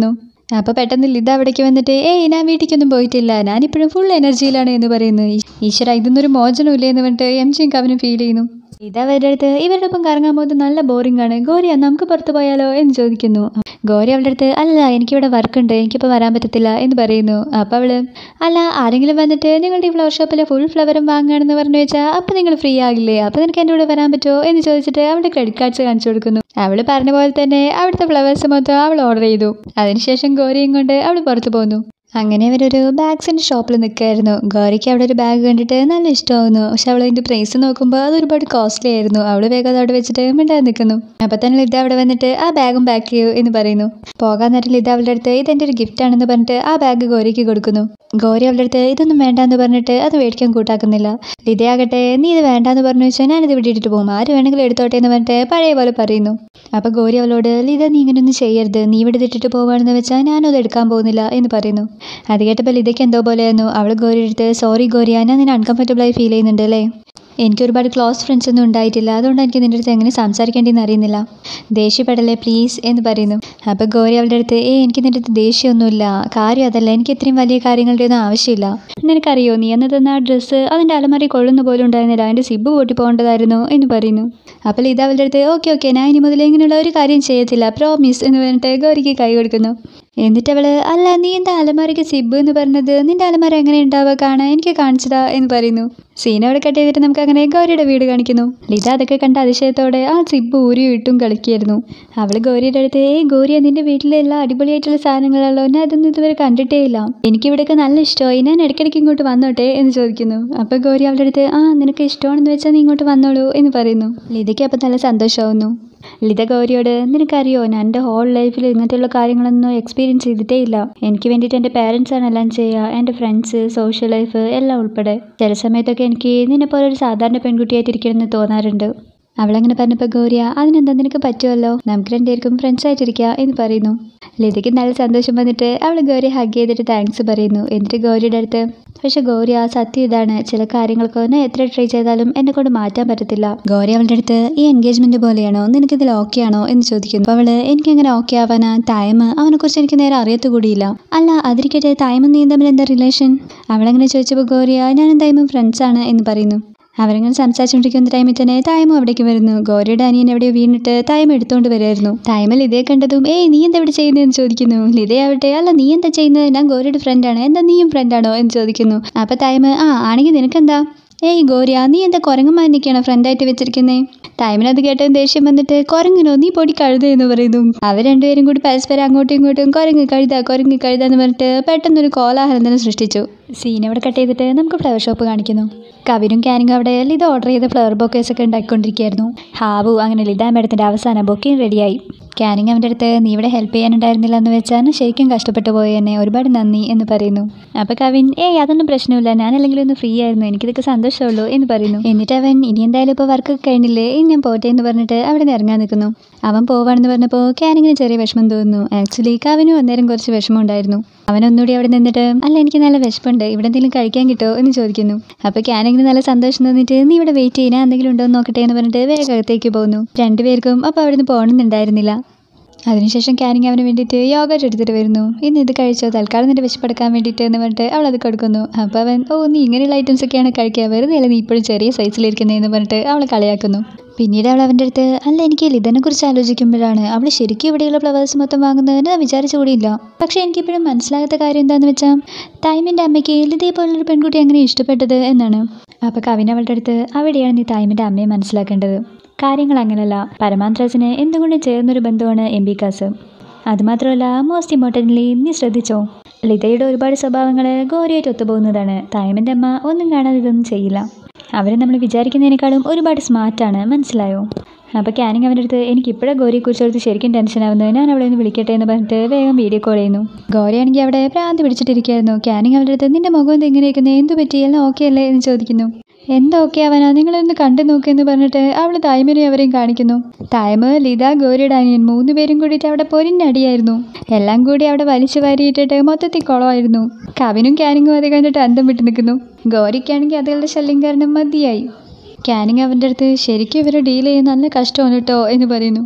അപ്പോൾ പെട്ടെന്ന് ലിത അവിടേക്ക് വന്നിട്ട് ഏയ് ഞാൻ വീട്ടിലേക്കൊന്നും പോയിട്ടില്ല ഞാനിപ്പോഴും ഫുൾ എനർജിയിലാണ് എന്ന് പറയുന്നു ഈശ്വര ഇതൊന്നൊരു മോചനമില്ലേ എന്ന് പറഞ്ഞിട്ട് എം ജിയും കവനും ഫീൽ ചെയ്യുന്നു ഇത് അവരുടെ അടുത്ത് ഇവരുടെ ഒപ്പം കറങ്ങാൻ പോകുന്നത് നല്ല ബോറിംഗ് ആണ് ഗോരിയ നമുക്ക് പുറത്ത് പോയാലോ എന്ന് ചോദിക്കുന്നു ഗോരി അവളുടെ അടുത്ത് അല്ല എനിക്കിവിടെ വർക്ക് ഉണ്ട് എനിക്കിപ്പോൾ വരാൻ പറ്റത്തില്ല എന്ന് പറയുന്നു അപ്പോൾ അവള് അല്ല ആരെങ്കിലും വന്നിട്ട് നിങ്ങളുടെ ഈ ഫ്ലവർ ഷോപ്പിലെ ഫുൾ ഫ്ലവറും വാങ്ങുകയാണെന്ന് പറഞ്ഞു വെച്ചാൽ അപ്പോൾ നിങ്ങൾ ഫ്രീ ആകില്ലേ അപ്പോൾ നിനക്ക് എൻ്റെ കൂടെ വരാൻ പറ്റുമോ എന്ന് ചോദിച്ചിട്ട് അവളുടെ ക്രെഡിറ്റ് കാർഡ്സ് കാണിച്ചു കൊടുക്കുന്നു അവൾ പറഞ്ഞ പോലെ തന്നെ അവിടുത്തെ ഫ്ലവേഴ്സ് മൊത്തം അവൾ ഓർഡർ ചെയ്തു അതിനുശേഷം ഗോരിയും കൊണ്ട് അവൾ പുറത്തു പോന്നു അങ്ങനെ അവരൊരു ബാഗ്സിൻ്റെ ഷോപ്പിൽ നിൽക്കുമായിരുന്നു ഗൗരിക്ക് അവിടെ ഒരു ബാഗ് കണ്ടിട്ട് നല്ല ഇഷ്ടമാവുന്നു പക്ഷെ അവൾ അതിൻ്റെ പ്രൈസ് നോക്കുമ്പോൾ അത് ഒരുപാട് കോസ്റ്റ്ലി ആയിരുന്നു അവൾ വേഗം അത് അവിടെ വെച്ചിട്ട് മിണ്ടാൻ നിൽക്കുന്നു അപ്പോൾ തന്നെ ലിത അവിടെ വന്നിട്ട് ആ ബാഗും പാക്ക് ചെയ്യൂ എന്ന് പറയുന്നു പോകാൻ നേരം ലിത അവളുടെ അടുത്ത് ഇതെൻ്റെ ഒരു ഗിഫ്റ്റ് ആണെന്ന് പറഞ്ഞിട്ട് ആ ബാഗ് ഗൗരിക്ക് കൊടുക്കുന്നു ഗൗരി അവളുടെ അടുത്ത് ഇതൊന്നും വേണ്ടാന്ന് പറഞ്ഞിട്ട് അത് മേടിക്കാൻ കൂട്ടാക്കുന്നില്ല ലിതയാകട്ടെ നീ ഇത് വേണ്ടാന്ന് പറഞ്ഞു വെച്ചാൽ ഞാനിത് ഇവിടെ ഇട്ടിട്ട് പോകും ആര് വേണമെങ്കിലും എടുത്തോട്ടെ എന്ന് പറഞ്ഞിട്ട് പഴയ പോലെ പറയുന്നു അപ്പോൾ ഗൗരി അവളോട് ലിത നീ ഇങ്ങനെയൊന്നും ചെയ്യരുത് നീ ഇവിടെ ഇതിട്ടിട്ട് പോവാണെന്ന് വെച്ചാൽ ഞാനും അത് എടുക്കാൻ പോകുന്നില്ല എന്ന് പറയുന്നു അത് കേട്ടപ്പോൾ ലിതയ്ക്ക് എന്തോ പോലെയായിരുന്നു അവൾ ഗൗരി എടുത്ത് സോറി ഗൗരിയ ഞാൻ നിന്നെ അൺകംഫർട്ടബിളായി ഫീൽ ചെയ്യുന്നുണ്ട് അല്ലേ എനിക്ക് ഒരുപാട് ക്ലോസ് ഫ്രണ്ട്സ് ഒന്നും ഉണ്ടായിട്ടില്ല അതുകൊണ്ട് എനിക്ക് നിൻ്റെ അടുത്ത് എങ്ങനെ സംസാരിക്കേണ്ടതെന്ന് അറിയുന്നില്ല ദേഷ്യപ്പെടല്ലേ പ്ലീസ് എന്ന് പറയുന്നു അപ്പോൾ ഗൗരി അവളുടെ അടുത്ത് ഏ എനിക്ക് നിൻ്റെ അടുത്ത് ദേഷ്യമൊന്നുമില്ല കാര്യം അതല്ല എനിക്ക് ഇത്രയും വലിയ കാര്യങ്ങളുടെ ഒന്നും ആവശ്യമില്ല നിനക്കറിയോ നീ അന്ന് തന്ന ആ ഡ്രസ്സ് അതിൻ്റെ അലമാരി കൊള്ളുന്ന പോലും ഉണ്ടായിരുന്നില്ല അതിൻ്റെ സിബ് പൊട്ടി പോകേണ്ടതായിരുന്നു എന്ന് പറയുന്നു അപ്പോൾ ഇത് അവളുടെ അടുത്ത് ഓക്കെ ഓക്കെ ഞാൻ ഇനി മുതൽ ഇങ്ങനെയുള്ള ഒരു കാര്യം ചെയ്യത്തില്ല പ്രോമിസ് എന്ന് പറഞ്ഞിട്ട് ഗൗരിക്ക് കൈ കൊടുക്കുന്നു എന്നിട്ട് അവള് അല്ല നീ എന്താ അലമാരയ്ക്ക് സിബ് എന്ന് പറഞ്ഞത് നിന്റെ അലമാര എങ്ങനെ ഉണ്ടാവുക കാണാൻ എനിക്ക് കാണിച്ചതാ എന്ന് പറയുന്നു സീന അവിടെ കട്ട് ചെയ്തിട്ട് നമുക്ക് അങ്ങനെ ഗൗരിയുടെ വീട് കാണിക്കുന്നു ലിത അതൊക്കെ കണ്ട അതിശയത്തോടെ ആ സിബ് ഊരിയും ഇട്ടും കളിക്കുകയായിരുന്നു അവള് ഗൗരിയുടെ അടുത്ത് ഏയ് ഗൗരിയ നിന്റെ വീട്ടിലെ എല്ലാ അടിപൊളിയായിട്ടുള്ള സാധനങ്ങളല്ലോ ഞാൻ അതൊന്നും ഇതുവരെ കണ്ടിട്ടേ ഇല്ല എനിക്ക് ഇവിടെയൊക്കെ നല്ല ഇഷ്ടമായി ഞാൻ ഇടയ്ക്കിടയ്ക്ക് ഇങ്ങോട്ട് വന്നോട്ടെ എന്ന് ചോദിക്കുന്നു അപ്പോൾ ഗൗരി അവളുടെ അടുത്ത് ആ നിനക്ക് ഇഷ്ടമാണെന്ന് വെച്ചാൽ നീ ഇങ്ങോട്ട് വന്നോളൂ എന്ന് പറയുന്നു ലിതയ്ക്ക് അപ്പം നല്ല സന്തോഷമാവുന്നു ലിത ഗൗരിയോട് നിനക്കറിയോ ഞാൻ എൻ്റെ ഹോൾ ലൈഫിൽ ഇങ്ങനത്തെയുള്ള കാര്യങ്ങളൊന്നും എക്സ്പീരിയൻസ് ചെയ്തിട്ടേ ഇല്ല എനിക്ക് വേണ്ടിയിട്ട് എൻ്റെ പാരൻസ് ആണ് എല്ലാം ചെയ്യുക എൻ്റെ ഫ്രണ്ട്സ് സോഷ്യൽ ലൈഫ് എല്ലാം ഉൾപ്പെടെ ചില സമയത്തൊക്കെ എനിക്ക് നിന്നെ പോലെ ഒരു സാധാരണ പെൺകുട്ടിയായിട്ടിരിക്കണമെന്ന് തോന്നാറുണ്ട് അവളങ്ങനെ പറഞ്ഞപ്പോൾ ഗൗരിയ അതിനെന്താ നിനക്ക് പറ്റുമല്ലോ നമുക്ക് രണ്ടുപേർക്കും ഫ്രണ്ട്സ് ആയിട്ടിരിക്കുക എന്ന് പറയുന്നു ലിതയ്ക്ക് നല്ല സന്തോഷം വന്നിട്ട് അവൾ ഗൗരി ഹഗ് ചെയ്തിട്ട് താങ്ക്സ് പറയുന്നു എന്നിട്ട് ഗൗരിയുടെ അടുത്ത് പക്ഷെ ഗൗരി ആ സത്യം ഇതാണ് ചില കാര്യങ്ങൾക്ക് ഞാൻ എത്ര ട്രൈ ചെയ്താലും എന്നെ കൊണ്ട് മാറ്റാൻ പറ്റത്തില്ല ഗൗരി അവളുടെ അടുത്ത് ഈ എൻഗേജ്മെന്റ് പോലെയാണോ നിനക്കിതിൽ ഓക്കെ ആണോ എന്ന് ചോദിക്കുന്നു അപ്പോൾ അവള് എനിക്കെങ്ങനെ ഓക്കെ ആവാനാ ടൈം അവനെക്കുറിച്ച് എനിക്ക് നേരെ അറിയത്തുകൂടിയില്ല അല്ല അതിരിക്കട്ടെ ടൈമും നീ തമ്മിൽ എന്താ റിലേഷൻ അവളങ്ങനെ ചോദിച്ചപ്പോൾ ഗൗരിയ ഞാനും ടൈമും ഫ്രണ്ട്സാണ് എന്ന് പറയുന്നു അവരിങ്ങനെ സംസാരിച്ചുകൊണ്ടിരിക്കുന്ന ടൈമിൽ തന്നെ തായ്മ അവിടേക്ക് വരുന്നു ഗൗരിയുടെ അനിയൻ എവിടെയോ വീണിട്ട് തായ്മ എടുത്തുകൊണ്ട് വരുമായിരുന്നു തായ്മ ലിതയെ കണ്ടതും ഏയ് നീ എന്താ ഇവിടെ ചെയ്യുന്നതെന്ന് ചോദിക്കുന്നു ലിതയാവട്ടെ അല്ല നീ എന്താ ചെയ്യുന്നത് ഞാൻ ഗൗരിയുടെ ഫ്രണ്ടാണ് എന്താ നീയും ഫ്രണ്ടാണോ എന്ന് ചോദിക്കുന്നു അപ്പോൾ തായ്മ ആ ആണെങ്കിൽ നിനക്കെന്താ ഏയ് ഗൗരിയ നീ എന്താ കുരങ്ങന്മാരനൊക്കെയാണോ ഫ്രണ്ടായിട്ട് വെച്ചിരിക്കുന്നത് ടൈമിന് അത് കേട്ട ദേഷ്യം വന്നിട്ട് കുരങ്ങിനോ നീ പൊടി കഴുത എന്ന് പറയുന്നു അവർ രണ്ടുപേരും കൂടി പരസ്പരം അങ്ങോട്ടും ഇങ്ങോട്ടും കുരങ്ങ് കഴുത കുരങ്ങ് കഴുത എന്ന് പറഞ്ഞിട്ട് പെട്ടെന്നൊരു കോലാഹലം തന്നെ സൃഷ്ടിച്ചു സീൻ അവിടെ കട്ട് ചെയ്തിട്ട് നമുക്ക് ഫ്ലവർ ഷോപ്പ് കാണിക്കുന്നു കവിനും ക്യാനിങ്ങും അവിടെ ലിത ഓർഡർ ചെയ്ത ഫ്ലവർ ബൊക്കേസ് ഒക്കെ ഉണ്ടാക്കിക്കൊണ്ടിരിക്കുകയായിരുന്നു ഹാവു അങ്ങനെ ലിത മേഡത്തിൻ്റെ അവസാന ബൊക്കെയും റെഡിയായി ക്യാനിങ് അവൻ്റെ അടുത്ത് നീ ഇവിടെ ഹെൽപ്പ് ചെയ്യാനുണ്ടായിരുന്നില്ല എന്ന് വെച്ചാൽ ശരിക്കും കഷ്ടപ്പെട്ടു പോയി എന്നെ ഒരുപാട് നന്ദി എന്ന് പറയുന്നു അപ്പോൾ കവിൻ ഏയ് അതൊന്നും പ്രശ്നമില്ല ഞാൻ അല്ലെങ്കിൽ ഒന്ന് ഫ്രീ ആയിരുന്നു എനിക്കിതൊക്കെ സന്തോഷമുള്ളൂ എന്ന് പറയുന്നു എന്നിട്ട് അവൻ ഇനി എന്തായാലും ഇപ്പോൾ വർക്ക് കഴിഞ്ഞില്ലേ ഇനി ഞാൻ പോട്ടെ എന്ന് പറഞ്ഞിട്ട് അവിടെ നിന്ന് ഇറങ്ങാൻ നിൽക്കുന്നു അവൻ പോവാണെന്ന് പറഞ്ഞപ്പോൾ ക്യാനിങ്ങിന് ചെറിയ വിഷമം തോന്നുന്നു ആക്ച്വലി കവിനും അന്നേരം കുറച്ച് വിഷമം ഉണ്ടായിരുന്നു അവൻ ഒന്നുകൂടി അവിടെ നിന്നിട്ട് അല്ല എനിക്ക് നല്ല വിശപ്പുണ്ട് ഇവിടെ എന്തെങ്കിലും കഴിക്കാൻ കിട്ടുമോ എന്ന് ചോദിക്കുന്നു അപ്പോൾ ക്യാനിങ്ങിന് നല്ല സന്തോഷം തോന്നിയിട്ട് നീ ഇവിടെ വെയിറ്റ് ചെയ്യാൻ എന്തെങ്കിലും ഉണ്ടോ എന്ന് നോക്കട്ടെ എന്ന് പറഞ്ഞിട്ട് വേഗം അകത്തേക്ക് പോകുന്നു രണ്ടുപേർക്കും അപ്പോൾ അവിടെ നിന്ന് പോകണമെന്നുണ്ടായിരുന്നില്ല അതിനുശേഷം ക്യാനിങ് അവന് വേണ്ടിയിട്ട് യോഗ എടുത്തിട്ട് വരുന്നു ഇന്ന് ഇത് കഴിച്ചോ തൽക്കാലം നിന്റെ വിശപ്പെടുക്കാൻ വേണ്ടിയിട്ട് എന്ന് പറഞ്ഞിട്ട് അവൾ അത് കൊടുക്കുന്നു അപ്പോൾ അവൻ ഓ നീ ഇങ്ങനെയുള്ള ഐറ്റംസ് ഒക്കെയാണ് കഴിക്കുക വെറുതെ അല്ല നീ ഇപ്പോഴും ചെറിയ സൈസിലിരിക്കുന്നതെന്ന് പറഞ്ഞിട്ട് അവളെ കളിയാക്കുന്നു പിന്നീട് അവൾ അവൻ്റെ അടുത്ത് അല്ല എനിക്ക് ലിതനെ കുറിച്ച് ആലോചിക്കുമ്പോഴാണ് അവൾ ശരിക്കും ഇവിടെയുള്ള ഫ്ലവേഴ്സ് മൊത്തം വാങ്ങുന്നതിന് ഞാൻ വിചാരിച്ചുകൂടിയില്ല പക്ഷേ എനിക്കിപ്പോഴും മനസ്സിലാകാത്ത കാര്യം എന്താണെന്ന് വെച്ചാൽ ടൈമിൻ്റെ അമ്മയ്ക്ക് ലിതയെ പോലുള്ളൊരു പെൺകുട്ടി എങ്ങനെ ഇഷ്ടപ്പെട്ടത് എന്നാണ് അപ്പോൾ കവിൻ അവളുടെ അടുത്ത് അവിടെയാണ് നീ ടൈമിൻ്റെ അമ്മയെ മനസ്സിലാക്കേണ്ടത് കാര്യങ്ങൾ അങ്ങനല്ല പരമാന്ത്രസിന് എന്തുകൊണ്ടും ചേർന്നൊരു ബന്ധമാണ് എം ബി കാസ് അതുമാത്രമല്ല മോസ്റ്റ് ഇമ്പോർട്ടൻ്റ്ലി നീ ശ്രദ്ധിച്ചോ ലിതയുടെ ഒരുപാട് സ്വഭാവങ്ങൾ ഗൗരിയായിട്ട് ഒത്തുപോകുന്നതാണ് ടൈമിൻ്റെ അമ്മ ഒന്നും കാണാതെ ഇതൊന്നും ചെയ്യില്ല അവർ നമ്മൾ വിചാരിക്കുന്നതിനേക്കാളും ഒരുപാട് സ്മാർട്ടാണ് മനസ്സിലായോ അപ്പോൾ ക്യാനിങ് അവൻ്റെ അടുത്ത് എനിക്ക് ഇപ്പോഴേ ഗൗരിയെക്കുറിച്ച് ഓർത്ത് ശരിക്കും ടെൻഷൻ ആവുന്നത് ഞാൻ അവളെ ഒന്ന് വിളിക്കട്ടെ എന്ന് പറഞ്ഞിട്ട് വേഗം വീഡിയോ കോൾ ചെയ്യുന്നു ഗൗരിയാണെങ്കിൽ അവിടെ ഭ്രാന്ത് പിടിച്ചിട്ടിരിക്കുകയായിരുന്നു ക്യാനിങ് അവൻ്റെ അടുത്ത് നിൻ്റെ മുഖം എന്ത് എങ്ങനെ ഇരിക്കുന്നത് എന്ത് പറ്റി എല്ലാം ഓക്കെ അല്ലേ എന്ന് ചോദിക്കുന്നു എന്താ ഓക്കെ അവനാ നിങ്ങളൊന്ന് കണ്ടു നോക്കിയെന്ന് പറഞ്ഞിട്ട് അവൾ തായ്മനെയും അവരെയും കാണിക്കുന്നു തായ്മ ലിത ഗൗരിയുടെ അനിയൻ മൂന്ന് പേരും കൂടിയിട്ട് അവിടെ പൊരിഞ്ഞടിയായിരുന്നു എല്ലാം കൂടി അവിടെ വലിച്ചു വാരിയിട്ടിട്ട് മൊത്തത്തിൽ കുളമായിരുന്നു കവിനും ക്യാനിങ്ങും അത് കണ്ടിട്ട് അന്തം വിട്ട് നിൽക്കുന്നു ഗൗരിക്കാണെങ്കിൽ അതുകളുടെ ശല്യം കാരണം മതിയായി ക്യാനിങ് അവൻ്റെ അടുത്ത് ശരിക്കും ഇവരെ ഡീൽ ചെയ്യാൻ നല്ല കഷ്ടമാണ് കേട്ടോ എന്ന് പറയുന്നു